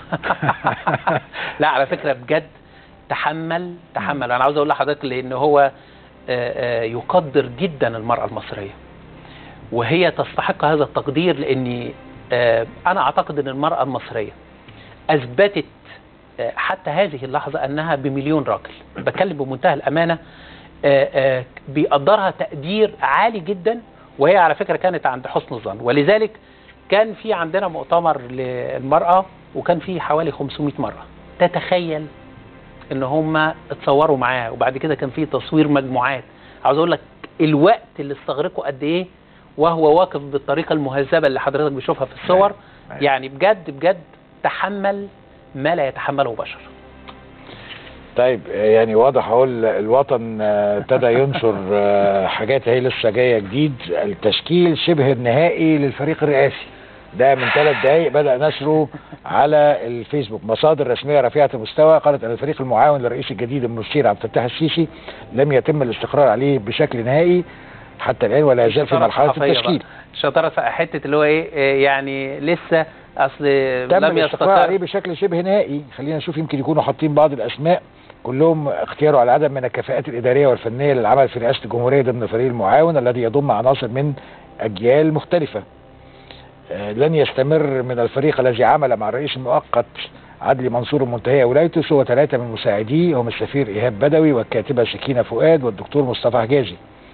لا على فكره بجد تحمل تحمل انا عاوز اقول لحضرتك لان هو آه، آه، يقدر جدا المراه المصريه وهي تستحق هذا التقدير لاني آه، انا اعتقد ان المراه المصريه اثبتت آه، حتى هذه اللحظه انها بمليون راجل بتكلم بمنتهى الامانه آه، آه، بيقدرها تقدير عالي جدا وهي على فكره كانت عند حسن الظن ولذلك كان في عندنا مؤتمر للمراه وكان في حوالي 500 مره تتخيل ان هم اتصوروا معاه وبعد كده كان في تصوير مجموعات عاوز اقول لك الوقت اللي استغرقه قد ايه وهو واقف بالطريقه المهذبه اللي حضرتك بتشوفها في الصور أيوة. يعني بجد بجد تحمل ما لا يتحمله بشر طيب يعني واضح اهو ال- الوطن آه، ابتدى ينشر آه، حاجات هي لسه جايه جديد التشكيل شبه النهائي للفريق الرئاسي ده من ثلاث دقائق بدا نشره على الفيسبوك مصادر رسميه رفيعه المستوى قالت ان الفريق المعاون للرئيس الجديد المشير عبد الفتاح السيسي لم يتم الاستقرار عليه بشكل نهائي حتى الان ولا يزال في شطارة مرحله صحفية التشكيل بقى. شطاره صح- حته اللي هو ايه إيه يعني لسه اصل تم لم الاستقرار عليه يستقر بشكل شبه نهائي خلينا نشوف يمكن يكونوا حاطين بعض الاسماء كلهم اختياروا على عدد من الكفاءات الاداريه والفنيه للعمل في رئاسه الجمهوريه ضمن الفريق المعاون الذي يضم عناصر من اجيال مختلفه آه، لن يستمر من الفريق الذي عمل مع الرئيس المؤقت عدلي منصور منتهي ولايته سوى ثلاثه من مساعديه هم السفير ايهاب بدوي والكاتبه سكينه فؤاد والدكتور مصطفى حجازي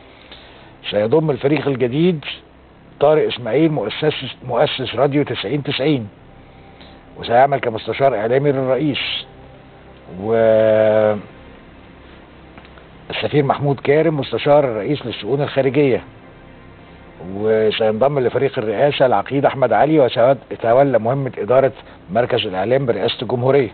سيضم الفريق الجديد طارق اسماعيل مؤسس مؤسس راديو 90 90 وسيعمل كمستشار اعلامي للرئيس و السفير محمود كارم مستشار الرئيس للشؤون الخارجيه وسينضم لفريق الرئاسه العقيد احمد علي وسيتولى مهمه اداره مركز الاعلام برئاسه الجمهوريه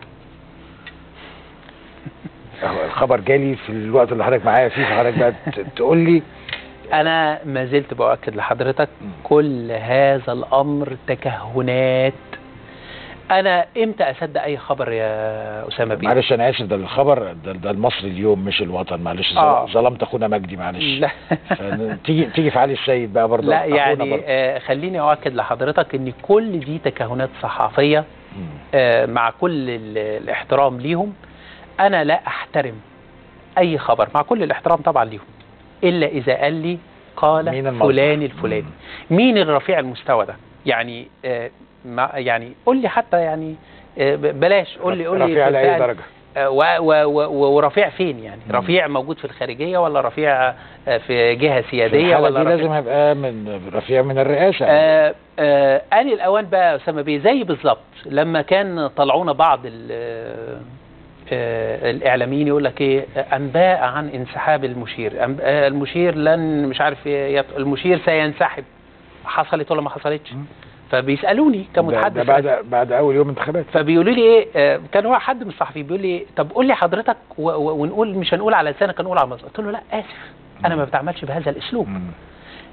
أهو الخبر جالي في الوقت اللي حضرتك معايا فيه فحضرتك بقى ت- تقول لي انا ما زلت باكد لحضرتك كل هذا الامر تكهنات انا امتى اصدق اي خبر يا اسامه بيه معلش انا اسف ده الخبر ده, ده المصري اليوم مش الوطن معلش آه. ظلمت اخونا مجدي معلش لا فن- تيجي تيجي في علي السيد بقى برضه لا أخونا يعني برضه. آه خليني اؤكد لحضرتك ان كل دي تكهنات صحفيه مم. آه مع كل ال- الاحترام ليهم انا لا احترم اي خبر مع كل الاحترام طبعا ليهم الا اذا قال لي قال مين المصدر؟ فلان الفلاني مين الرفيع المستوى ده يعني آه ما يعني قول لي حتى يعني آه ب- بلاش قول لي قول لي رفيع في لاي الفئة- درجه آه، و- و- و- ورفيع فين يعني مم. رفيع موجود في الخارجيه ولا رفيع آه، في جهه في سياديه الحالة ولا دي رفيع لازم هيبقى من رفيع من الرئاسه آه آه آن الأوان بقى يا أسامة بيه زي بالظبط لما كان طلعونا بعض ال- آه الإعلاميين يقول لك إيه أنباء عن انسحاب المشير أنب- آه المشير لن مش عارف إيه، يط- المشير سينسحب حصلت ولا ما حصلتش مم. فبيسألوني ده, كمتحدث ده بعد بعد اول يوم انتخابات فبيقولوا لي ايه آه، كان هو حد من الصحفيين بيقول لي طب قول لي حضرتك و- و- ونقول مش هنقول على لسانك هنقول على مصر قلت له لا اسف انا ما بتعاملش بهذا الاسلوب مم.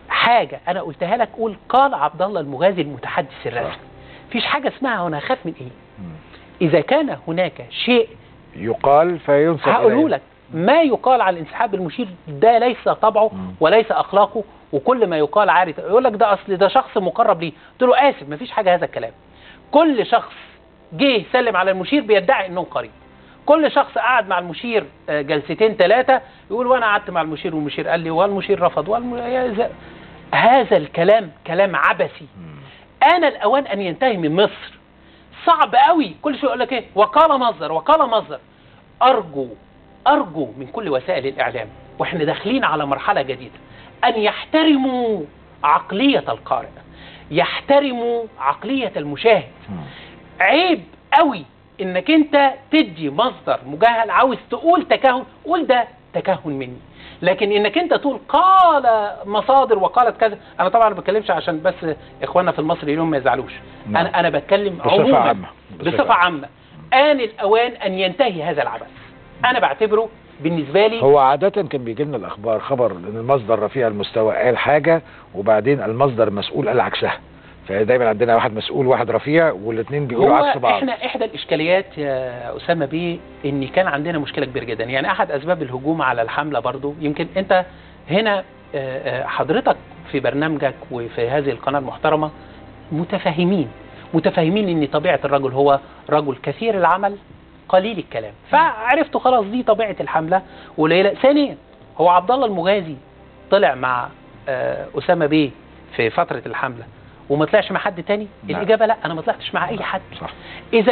حاجه انا قلتها لك قول قال عبد الله المغازي المتحدث الرسمي صح. مفيش حاجه اسمها انا اخاف من ايه مم. اذا كان هناك شيء يقال فينسب هقوله إليه. لك ما يقال على الانسحاب المشير ده ليس طبعه مم. وليس اخلاقه وكل ما يقال عارف يقول لك ده اصل ده شخص مقرب ليه قلت له اسف مفيش حاجه هذا الكلام كل شخص جه سلم على المشير بيدعي انه قريب كل شخص قعد مع المشير آه، جلستين ثلاثه يقول وانا قعدت مع المشير والمشير قال لي والمشير رفض والم... يا ز- هذا الكلام كلام عبثي مم. آن الأوان أن ينتهي من مصر صعب قوي كل شيء يقول لك إيه وقال مصدر وقال مصدر أرجو أرجو من كل وسائل الإعلام وإحنا داخلين على مرحلة جديدة أن يحترموا عقلية القارئ يحترموا عقلية المشاهد مم. عيب قوي انك انت تدي مصدر مجهل عاوز تقول تكهن قول ده تكهن مني لكن انك انت تقول قال مصادر وقالت كذا انا طبعا ما بتكلمش عشان بس اخواننا في المصري اليوم ما يزعلوش نعم. انا انا بتكلم بصفة عموما عامة. بصفة بصفه عامه ان الاوان ان ينتهي هذا العبث انا بعتبره بالنسبه لي هو عادة كان بيجي لنا الأخبار خبر إن المصدر رفيع المستوى قال حاجة وبعدين المصدر مسؤول قال عكسها فدايما عندنا واحد مسؤول واحد رفيع والاثنين بيقولوا هو عكس بعض احنا احدى الاشكاليات يا اسامه بيه ان كان عندنا مشكله كبيره جدا يعني احد اسباب الهجوم على الحمله برضو يمكن انت هنا آه، آه، حضرتك في برنامجك وفي هذه القناه المحترمه متفاهمين متفاهمين ان طبيعه الرجل هو رجل كثير العمل قليل الكلام فعرفتوا خلاص دي طبيعه الحمله قليله ثانيا هو عبد الله المغازي طلع مع آه، اسامه بيه في فتره الحمله وما طلعش مع حد تاني نعم. الاجابه لا انا ما طلعتش مع اي حد صح اذا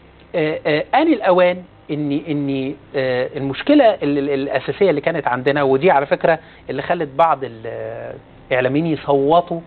ان الاوان ان ان آه، المشكله ال- ال- الاساسيه اللي كانت عندنا ودي على فكره اللي خلت بعض الاعلاميين يصوتوا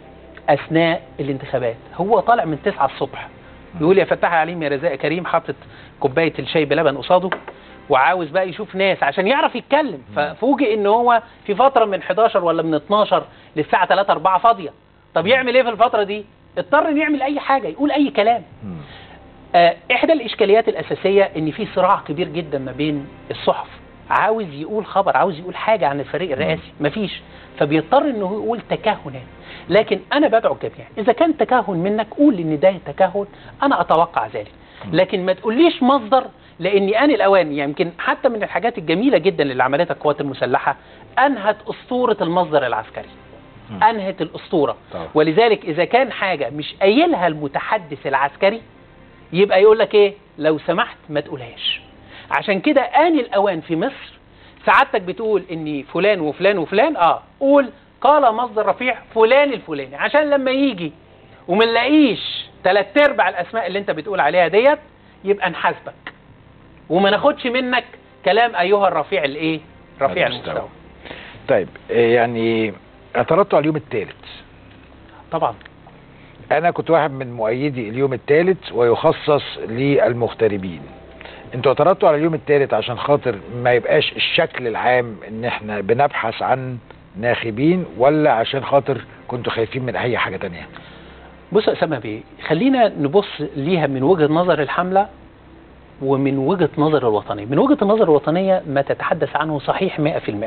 اثناء الانتخابات هو طالع من 9 الصبح يقول يا فتاح يا عليم يا رزاق يا كريم حاطط كوبايه الشاي بلبن قصاده وعاوز بقى يشوف ناس عشان يعرف يتكلم ففوجئ ان هو في فتره من 11 ولا من 12 للساعه 3 4 فاضيه طب يعمل ايه في الفتره دي اضطر إنه يعمل اي حاجه يقول اي كلام مم. آه، احدى الاشكاليات الاساسيه ان في صراع كبير جدا ما بين الصحف عاوز يقول خبر عاوز يقول حاجه عن الفريق الرئاسي مفيش فبيضطر انه يقول تكهنات لكن انا بدعو الجميع اذا كان تكهن منك قول ان ده تكهن انا اتوقع ذلك لكن ما تقوليش مصدر لاني ان الاوان يعني يمكن حتى من الحاجات الجميله جدا اللي عملتها القوات المسلحه انهت اسطوره المصدر العسكري مم. انهت الاسطوره طبعا. ولذلك اذا كان حاجه مش قايلها المتحدث العسكري يبقى يقول لك ايه لو سمحت ما تقولهاش عشان كده آن الأوان في مصر سعادتك بتقول ان فلان وفلان وفلان اه قول قال مصدر رفيع فلان الفلاني عشان لما يجي وما نلاقيش تلات ارباع الاسماء اللي انت بتقول عليها ديت يبقى نحاسبك وما ناخدش منك كلام ايها الرفيع الايه رفيع المستوى. المستوى طيب آه، يعني اعترضتوا على اليوم الثالث طبعا انا كنت واحد من مؤيدي اليوم الثالث ويخصص للمغتربين انتوا اعترضتوا على اليوم الثالث عشان خاطر ما يبقاش الشكل العام ان احنا بنبحث عن ناخبين ولا عشان خاطر كنتوا خايفين من اي حاجة تانية بص يا اسامه بيه خلينا نبص ليها من وجهه نظر الحمله ومن وجهه نظر الوطنيه من وجهه النظر الوطنيه ما تتحدث عنه صحيح 100% مم.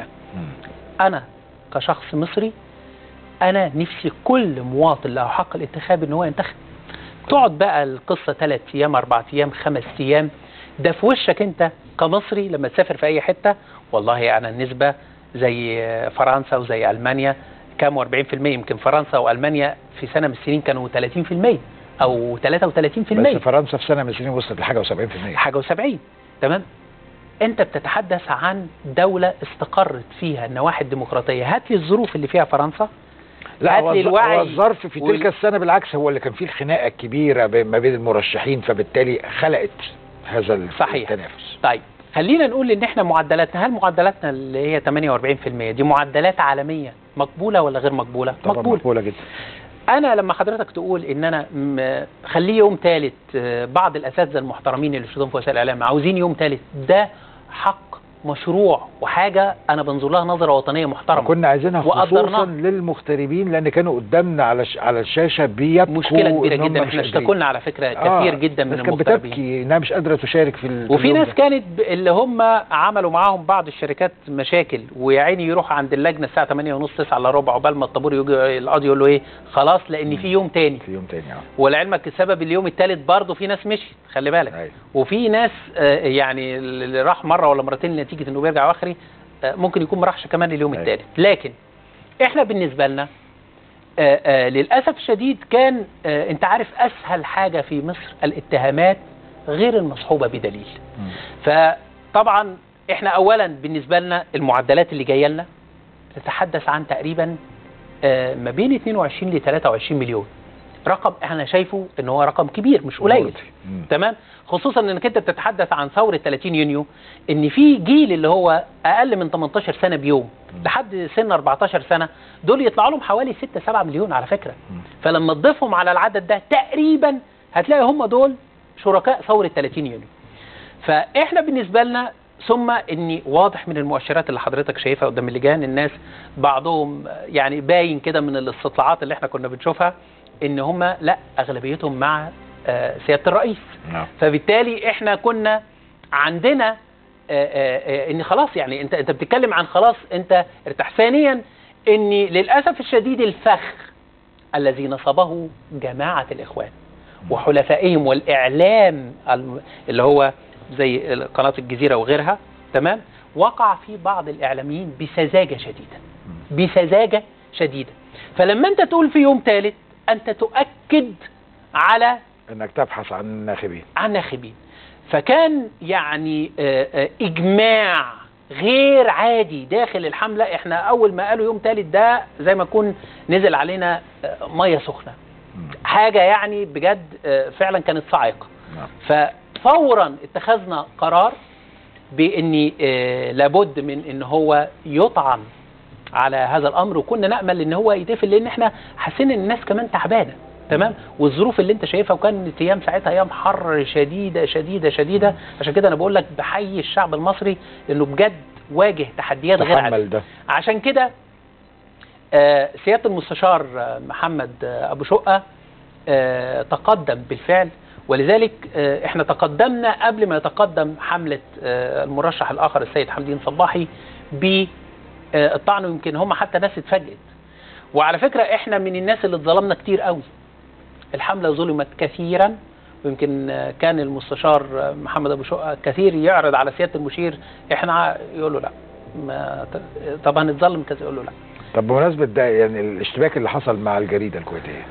انا كشخص مصري انا نفسي كل مواطن له حق الانتخاب ان هو ينتخب تقعد بقى القصه ثلاث ايام اربع ايام خمس ايام ده في وشك انت كمصري لما تسافر في اي حته والله انا النسبه زي فرنسا وزي المانيا كام 40% يمكن فرنسا والمانيا في سنه من السنين كانوا 30% او 33% بس فرنسا في سنة من السنين وصلت لحاجة و70% حاجة و70 تمام انت بتتحدث عن دولة استقرت فيها النواحي الديمقراطية هات لي الظروف اللي فيها فرنسا لا هات هو لي الظ- الوعي هو الظرف في وال- تلك السنة بالعكس هو اللي كان فيه الخناقة الكبيرة ب- ما بين المرشحين فبالتالي خلقت هذا ال- صحيح. التنافس طيب خلينا نقول ان احنا معدلاتنا هل معدلاتنا اللي هي 48% دي معدلات عالمية مقبولة ولا غير مقبولة طبعا مقبولة مقبولة جدا انا لما حضرتك تقول ان انا م- خليه يوم ثالث بعض الاساتذه المحترمين اللي بيشتغلوا في وسائل الاعلام عاوزين يوم ثالث ده حق مشروع وحاجه انا بنظر لها نظره وطنيه محترمه كنا عايزينها وقدرناها. خصوصا للمغتربين لان كانوا قدامنا على ش... على الشاشه بيبكوا مشكله كبيره إن هم جدا مش احنا قادرين. اشتكوا لنا على فكره آه، كثير جدا من الناس كانت المغتربين بتبكي انها مش قادره تشارك في ال... في وفي اليوم ناس ده. كانت ب- اللي هم عملوا معاهم بعض الشركات مشاكل ويا عيني يروح عند اللجنه الساعه 8 ونص 9 الا ربع عقبال ما الطابور يجي القاضي يقول له ايه خلاص لان في يوم تاني في يوم تاني اه ولعلمك سبب اليوم الثالث برضه في ناس مشيت خلي بالك أيوة. وفي ناس آه، يعني اللي راح مره ولا مرتين نتيجه انه بيرجع واخري آه، ممكن يكون ما راحش كمان اليوم أيوة. الثالث لكن احنا بالنسبه لنا آه، آه، للاسف الشديد كان آه، انت عارف اسهل حاجه في مصر الاتهامات غير المصحوبه بدليل مم. فطبعا احنا اولا بالنسبه لنا المعدلات اللي جايه لنا تتحدث عن تقريبا آه، ما بين 22 ل 23 مليون رقم انا شايفه ان هو رقم كبير مش قليل مم. تمام خصوصا انك انت بتتحدث عن ثوره 30 يونيو ان في جيل اللي هو اقل من 18 سنه بيوم لحد سن 14 سنه دول يطلع لهم حوالي 6 7 مليون على فكره مم. فلما تضيفهم على العدد ده تقريبا هتلاقي هم دول شركاء ثوره 30 يونيو فاحنا بالنسبه لنا ثم اني واضح من المؤشرات اللي حضرتك شايفها قدام اللجان الناس بعضهم يعني باين كده من الاستطلاعات اللي احنا كنا بنشوفها ان هم لا اغلبيتهم مع آه، سياده الرئيس نعم فبالتالي احنا كنا عندنا آه، آه، آه، ان خلاص يعني انت انت بتتكلم عن خلاص انت ارتاح ثانيا ان للاسف الشديد الفخ الذي نصبه جماعه الاخوان وحلفائهم والاعلام الم- اللي هو زي قناه الجزيره وغيرها تمام وقع في بعض الاعلاميين بسذاجه شديده بسذاجه شديده فلما انت تقول في يوم ثالث انت تؤكد على انك تبحث عن الناخبين عن ناخبين فكان يعني آه، آه، اجماع غير عادي داخل الحمله احنا اول ما قالوا يوم ثالث ده زي ما يكون نزل علينا آه، ميه سخنه مم. حاجه يعني بجد آه، فعلا كانت صاعقه نعم ففورا اتخذنا قرار بان آه، لابد من ان هو يطعن على هذا الامر وكنا نامل ان هو يتقفل لان احنا حاسين ان الناس كمان تعبانه تمام والظروف اللي انت شايفها وكانت ايام ساعتها ايام حر شديده شديده شديده عشان كده انا بقول لك بحيي الشعب المصري انه بجد واجه تحديات غير عاديه تحمل ده عشان كده آه، سياده المستشار آه، محمد آه، ابو شقه آه، تقدم بالفعل ولذلك آه، احنا تقدمنا قبل ما يتقدم حمله آه، المرشح الاخر السيد حمدين صباحي بالطعن ويمكن هم حتى ناس اتفاجئت وعلى فكره احنا من الناس اللي اتظلمنا كتير قوي الحمله ظلمت كثيرا ويمكن آه، كان المستشار آه، محمد ابو شقه كثير يعرض على سياده المشير احنا ع- يقول له لا ما ت- طب هنتظلم كذا يقول له لا طب بمناسبه ده يعني الاشتباك اللي حصل مع الجريده الكويتيه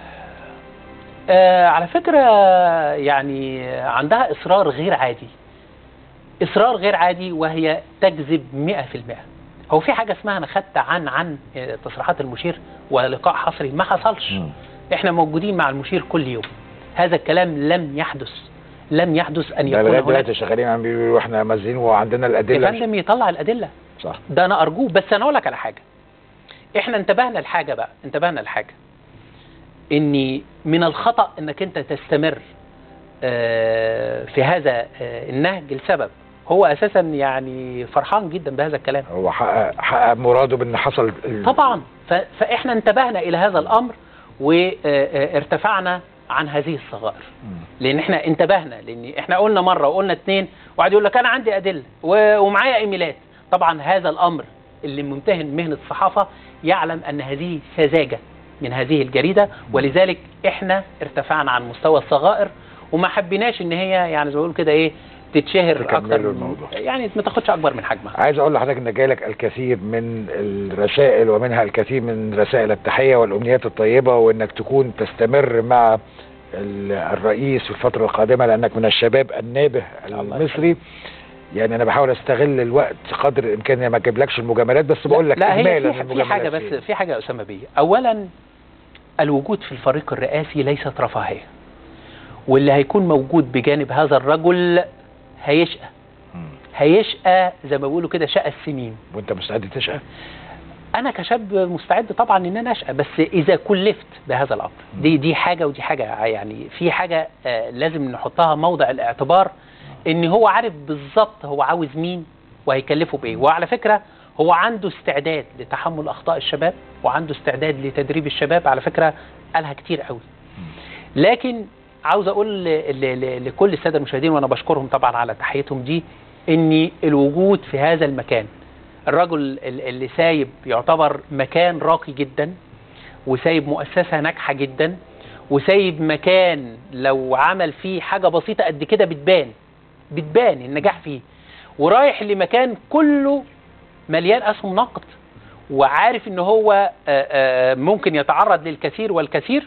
آه على فكرة يعني عندها إصرار غير عادي إصرار غير عادي وهي تكذب 100% هو في حاجة اسمها أنا خدت عن عن آه، تصريحات المشير ولقاء حصري ما حصلش مم. إحنا موجودين مع المشير كل يوم هذا الكلام لم يحدث لم يحدث أن ده يكون لغايه هناك دلوقتي شغالين عم بيقولوا واحنا مازين وعندنا يا الادله فندم يطلع الأدلة صح ده انا ارجوه بس انا اقول لك على حاجه احنا انتبهنا لحاجه بقى انتبهنا لحاجه اني من الخطا انك انت تستمر آه، في هذا آه، النهج لسبب هو اساسا يعني فرحان جدا بهذا الكلام هو حقق حقق مراده بان حصل ال- طبعا ف- فاحنا انتبهنا الى هذا الامر وارتفعنا عن هذه الصغائر مم. لان احنا انتبهنا لان احنا قلنا مره وقلنا اتنين وقعد يقول لك انا عندي ادله و- ومعايا ايميلات طبعا هذا الامر اللي ممتهن مهنه الصحافه يعلم ان هذه سذاجه من هذه الجريده ولذلك احنا ارتفعنا عن مستوى الصغائر وما حبيناش ان هي يعني زي ما بيقولوا كده ايه تتشهر تكملوا اكتر من- الموضوع. يعني ما تاخدش اكبر من حجمها عايز اقول لحضرتك ان جايلك الكثير من الرسائل ومنها الكثير من رسائل التحيه والامنيات الطيبه وانك تكون تستمر مع ال- الرئيس في الفتره القادمه لانك من الشباب النابه الله المصري يعني انا بحاول استغل الوقت قدر الامكان إني ما اجيبلكش المجاملات بس بقول لك لا هي اجمالا في, في المجاملات حاجه بس فين. في حاجه يا اسامه بيه اولا الوجود في الفريق الرئاسي ليست رفاهيه واللي هيكون موجود بجانب هذا الرجل هيشقى مم. هيشقى زي ما بيقولوا كده شقى السنين وانت مستعد تشقى انا كشاب مستعد طبعا ان انا اشقى بس اذا كلفت بهذا الامر دي دي حاجه ودي حاجه يعني في حاجه آه لازم نحطها موضع الاعتبار ان هو عارف بالظبط هو عاوز مين وهيكلفه بايه وعلى فكره هو عنده استعداد لتحمل اخطاء الشباب وعنده استعداد لتدريب الشباب على فكره قالها كتير قوي لكن عاوز اقول ل- ل- ل- لكل الساده المشاهدين وانا بشكرهم طبعا على تحيتهم دي ان الوجود في هذا المكان الرجل ال- اللي سايب يعتبر مكان راقي جدا وسايب مؤسسه ناجحه جدا وسايب مكان لو عمل فيه حاجه بسيطه قد كده بتبان بتبان النجاح فيه ورايح لمكان كله مليان اسهم نقد وعارف ان هو آه، آه، ممكن يتعرض للكثير والكثير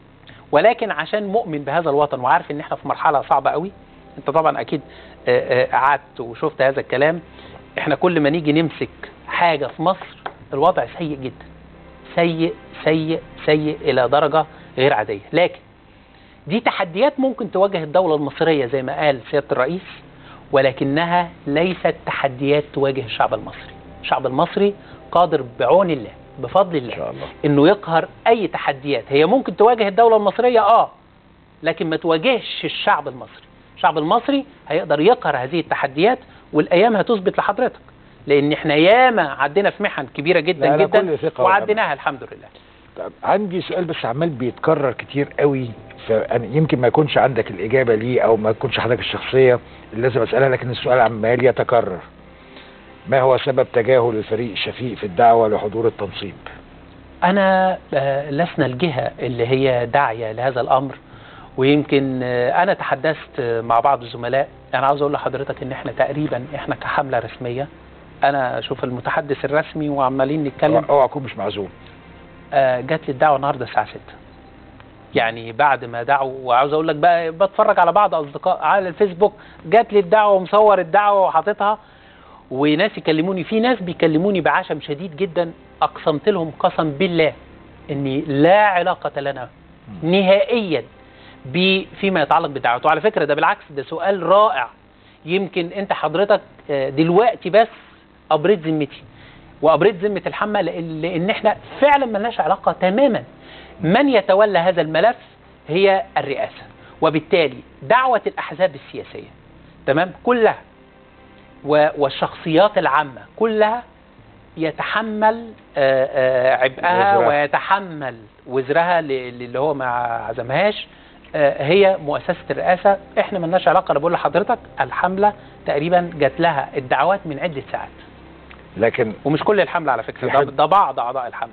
ولكن عشان مؤمن بهذا الوطن وعارف ان احنا في مرحله صعبه قوي انت طبعا اكيد آه، آه، قعدت وشفت هذا الكلام احنا كل ما نيجي نمسك حاجه في مصر الوضع سيء جدا سيء سيء سيء الى درجه غير عاديه لكن دي تحديات ممكن تواجه الدوله المصريه زي ما قال سياده الرئيس ولكنها ليست تحديات تواجه الشعب المصري الشعب المصري قادر بعون الله بفضل ان الله شاء الله انه يقهر اي تحديات هي ممكن تواجه الدوله المصريه اه لكن ما تواجهش الشعب المصري الشعب المصري هيقدر يقهر هذه التحديات والايام هتثبت لحضرتك لان احنا ياما عدينا في محن كبيره جدا لا، لا، جدا كل ثقة وعديناها الحمد لله طب عندي سؤال بس عمال بيتكرر كتير قوي فأنا يمكن ما يكونش عندك الإجابة ليه أو ما يكونش حضرتك الشخصية اللي لازم أسألها لكن السؤال عمال يتكرر ما هو سبب تجاهل الفريق الشفيق في الدعوة لحضور التنصيب؟ انا آه، لسنا الجهه اللي هي داعيه لهذا الامر ويمكن آه، انا تحدثت آه، مع بعض الزملاء انا عاوز اقول لحضرتك ان احنا تقريبا احنا كحمله رسميه انا اشوف المتحدث الرسمي وعمالين نتكلم اوعى اكون مش معزوم آه، جات لي الدعوه النهارده الساعه 6 يعني بعد ما دعوا وعاوز اقول لك بقى بتفرج على بعض اصدقاء على الفيسبوك جات لي الدعوه ومصور الدعوه وحاططها وناس يكلموني في ناس بيكلموني بعشم شديد جدا اقسمت لهم قسم بالله اني لا علاقه لنا نهائيا ب- فيما يتعلق بالدعوات وعلى فكره ده بالعكس ده سؤال رائع يمكن انت حضرتك آه، دلوقتي بس ابريت ذمتي وابريت ذمه الحمى لان لأن احنا فعلا ملناش علاقه تماما من يتولى هذا الملف هي الرئاسه وبالتالي دعوه الاحزاب السياسيه تمام كلها و- والشخصيات العامه كلها يتحمل آه، آه، عبئها وزرها. ويتحمل وزرها ل- اللي هو ما عزمهاش آه، هي مؤسسه الرئاسه احنا ملناش علاقه انا بقول لحضرتك الحمله تقريبا جات لها الدعوات من عده ساعات لكن ومش كل الحمله على فكره في ده, حد- ده بعض اعضاء الحمله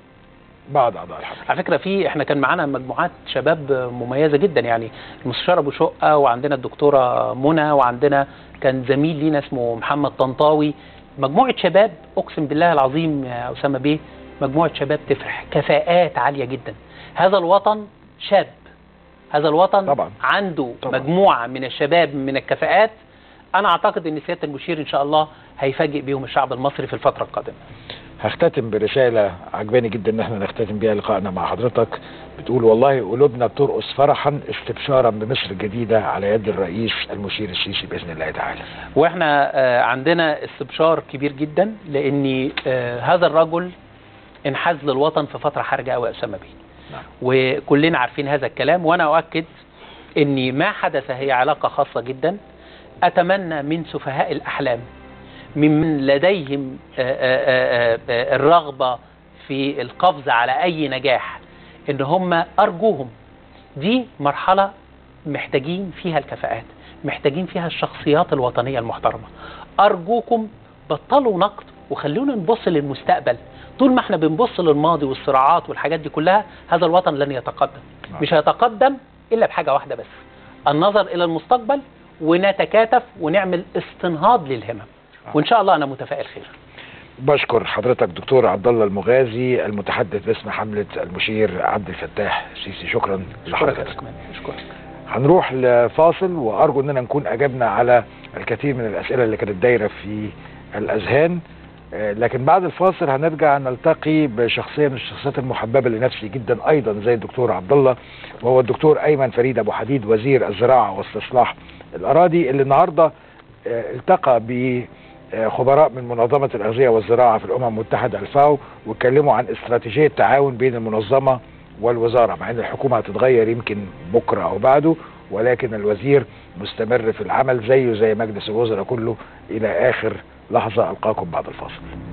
بعض اعضاء الحمله على فكره في احنا كان معانا مجموعات شباب مميزه جدا يعني المستشار ابو شقه وعندنا الدكتوره منى وعندنا كان زميل لينا اسمه محمد طنطاوي مجموعه شباب اقسم بالله العظيم يا اسامه بيه مجموعه شباب تفرح كفاءات عاليه جدا هذا الوطن شاب هذا الوطن طبعا. عنده طبعا. مجموعه من الشباب من الكفاءات انا اعتقد ان سياده المشير ان شاء الله هيفاجئ بيهم الشعب المصري في الفتره القادمه هختتم برسالة عجباني جدا ان احنا نختتم بيها لقائنا مع حضرتك بتقول والله قلوبنا بترقص فرحا استبشارا بمصر الجديدة على يد الرئيس المشير السيسي بإذن الله تعالى واحنا آه، عندنا استبشار كبير جدا لان آه، هذا الرجل انحاز للوطن في فتره حرجه قوي يا اسامه بيه نعم. وكلنا عارفين هذا الكلام وانا اؤكد ان ما حدث هي علاقه خاصه جدا اتمنى من سفهاء الاحلام ممن لديهم آه، آه، آه، آه، الرغبه في القفز على اي نجاح ان هم ارجوهم دي مرحله محتاجين فيها الكفاءات محتاجين فيها الشخصيات الوطنيه المحترمه ارجوكم بطلوا نقد وخلونا نبص للمستقبل طول ما احنا بنبص للماضي والصراعات والحاجات دي كلها هذا الوطن لن يتقدم نعم. مش هيتقدم الا بحاجه واحده بس النظر الى المستقبل ونتكاتف ونعمل استنهاض للهمم وان شاء الله انا متفائل خير بشكر حضرتك دكتور عبد الله المغازي المتحدث باسم حملة المشير عبد الفتاح السيسي شكرا اشكرك يا لحضرتك أسماء. اشكرك هنروح لفاصل وارجو اننا نكون اجبنا على الكثير من الاسئله اللي كانت دايره في الاذهان آه، لكن بعد الفاصل هنرجع نلتقي بشخصيه من الشخصيات المحببه لنفسي جدا ايضا زي الدكتور عبد الله وهو الدكتور ايمن فريد ابو حديد وزير الزراعه واستصلاح الاراضي اللي النهارده آه، التقى ب آه، خبراء من منظمة الأغذية والزراعة في الأمم المتحدة الفاو واتكلموا عن استراتيجية تعاون بين المنظمة والوزارة مع أن الحكومة هتتغير يمكن بكرة أو بعده ولكن الوزير مستمر في العمل زيه زي مجلس الوزراء كله إلى آخر لحظة ألقاكم بعد الفاصل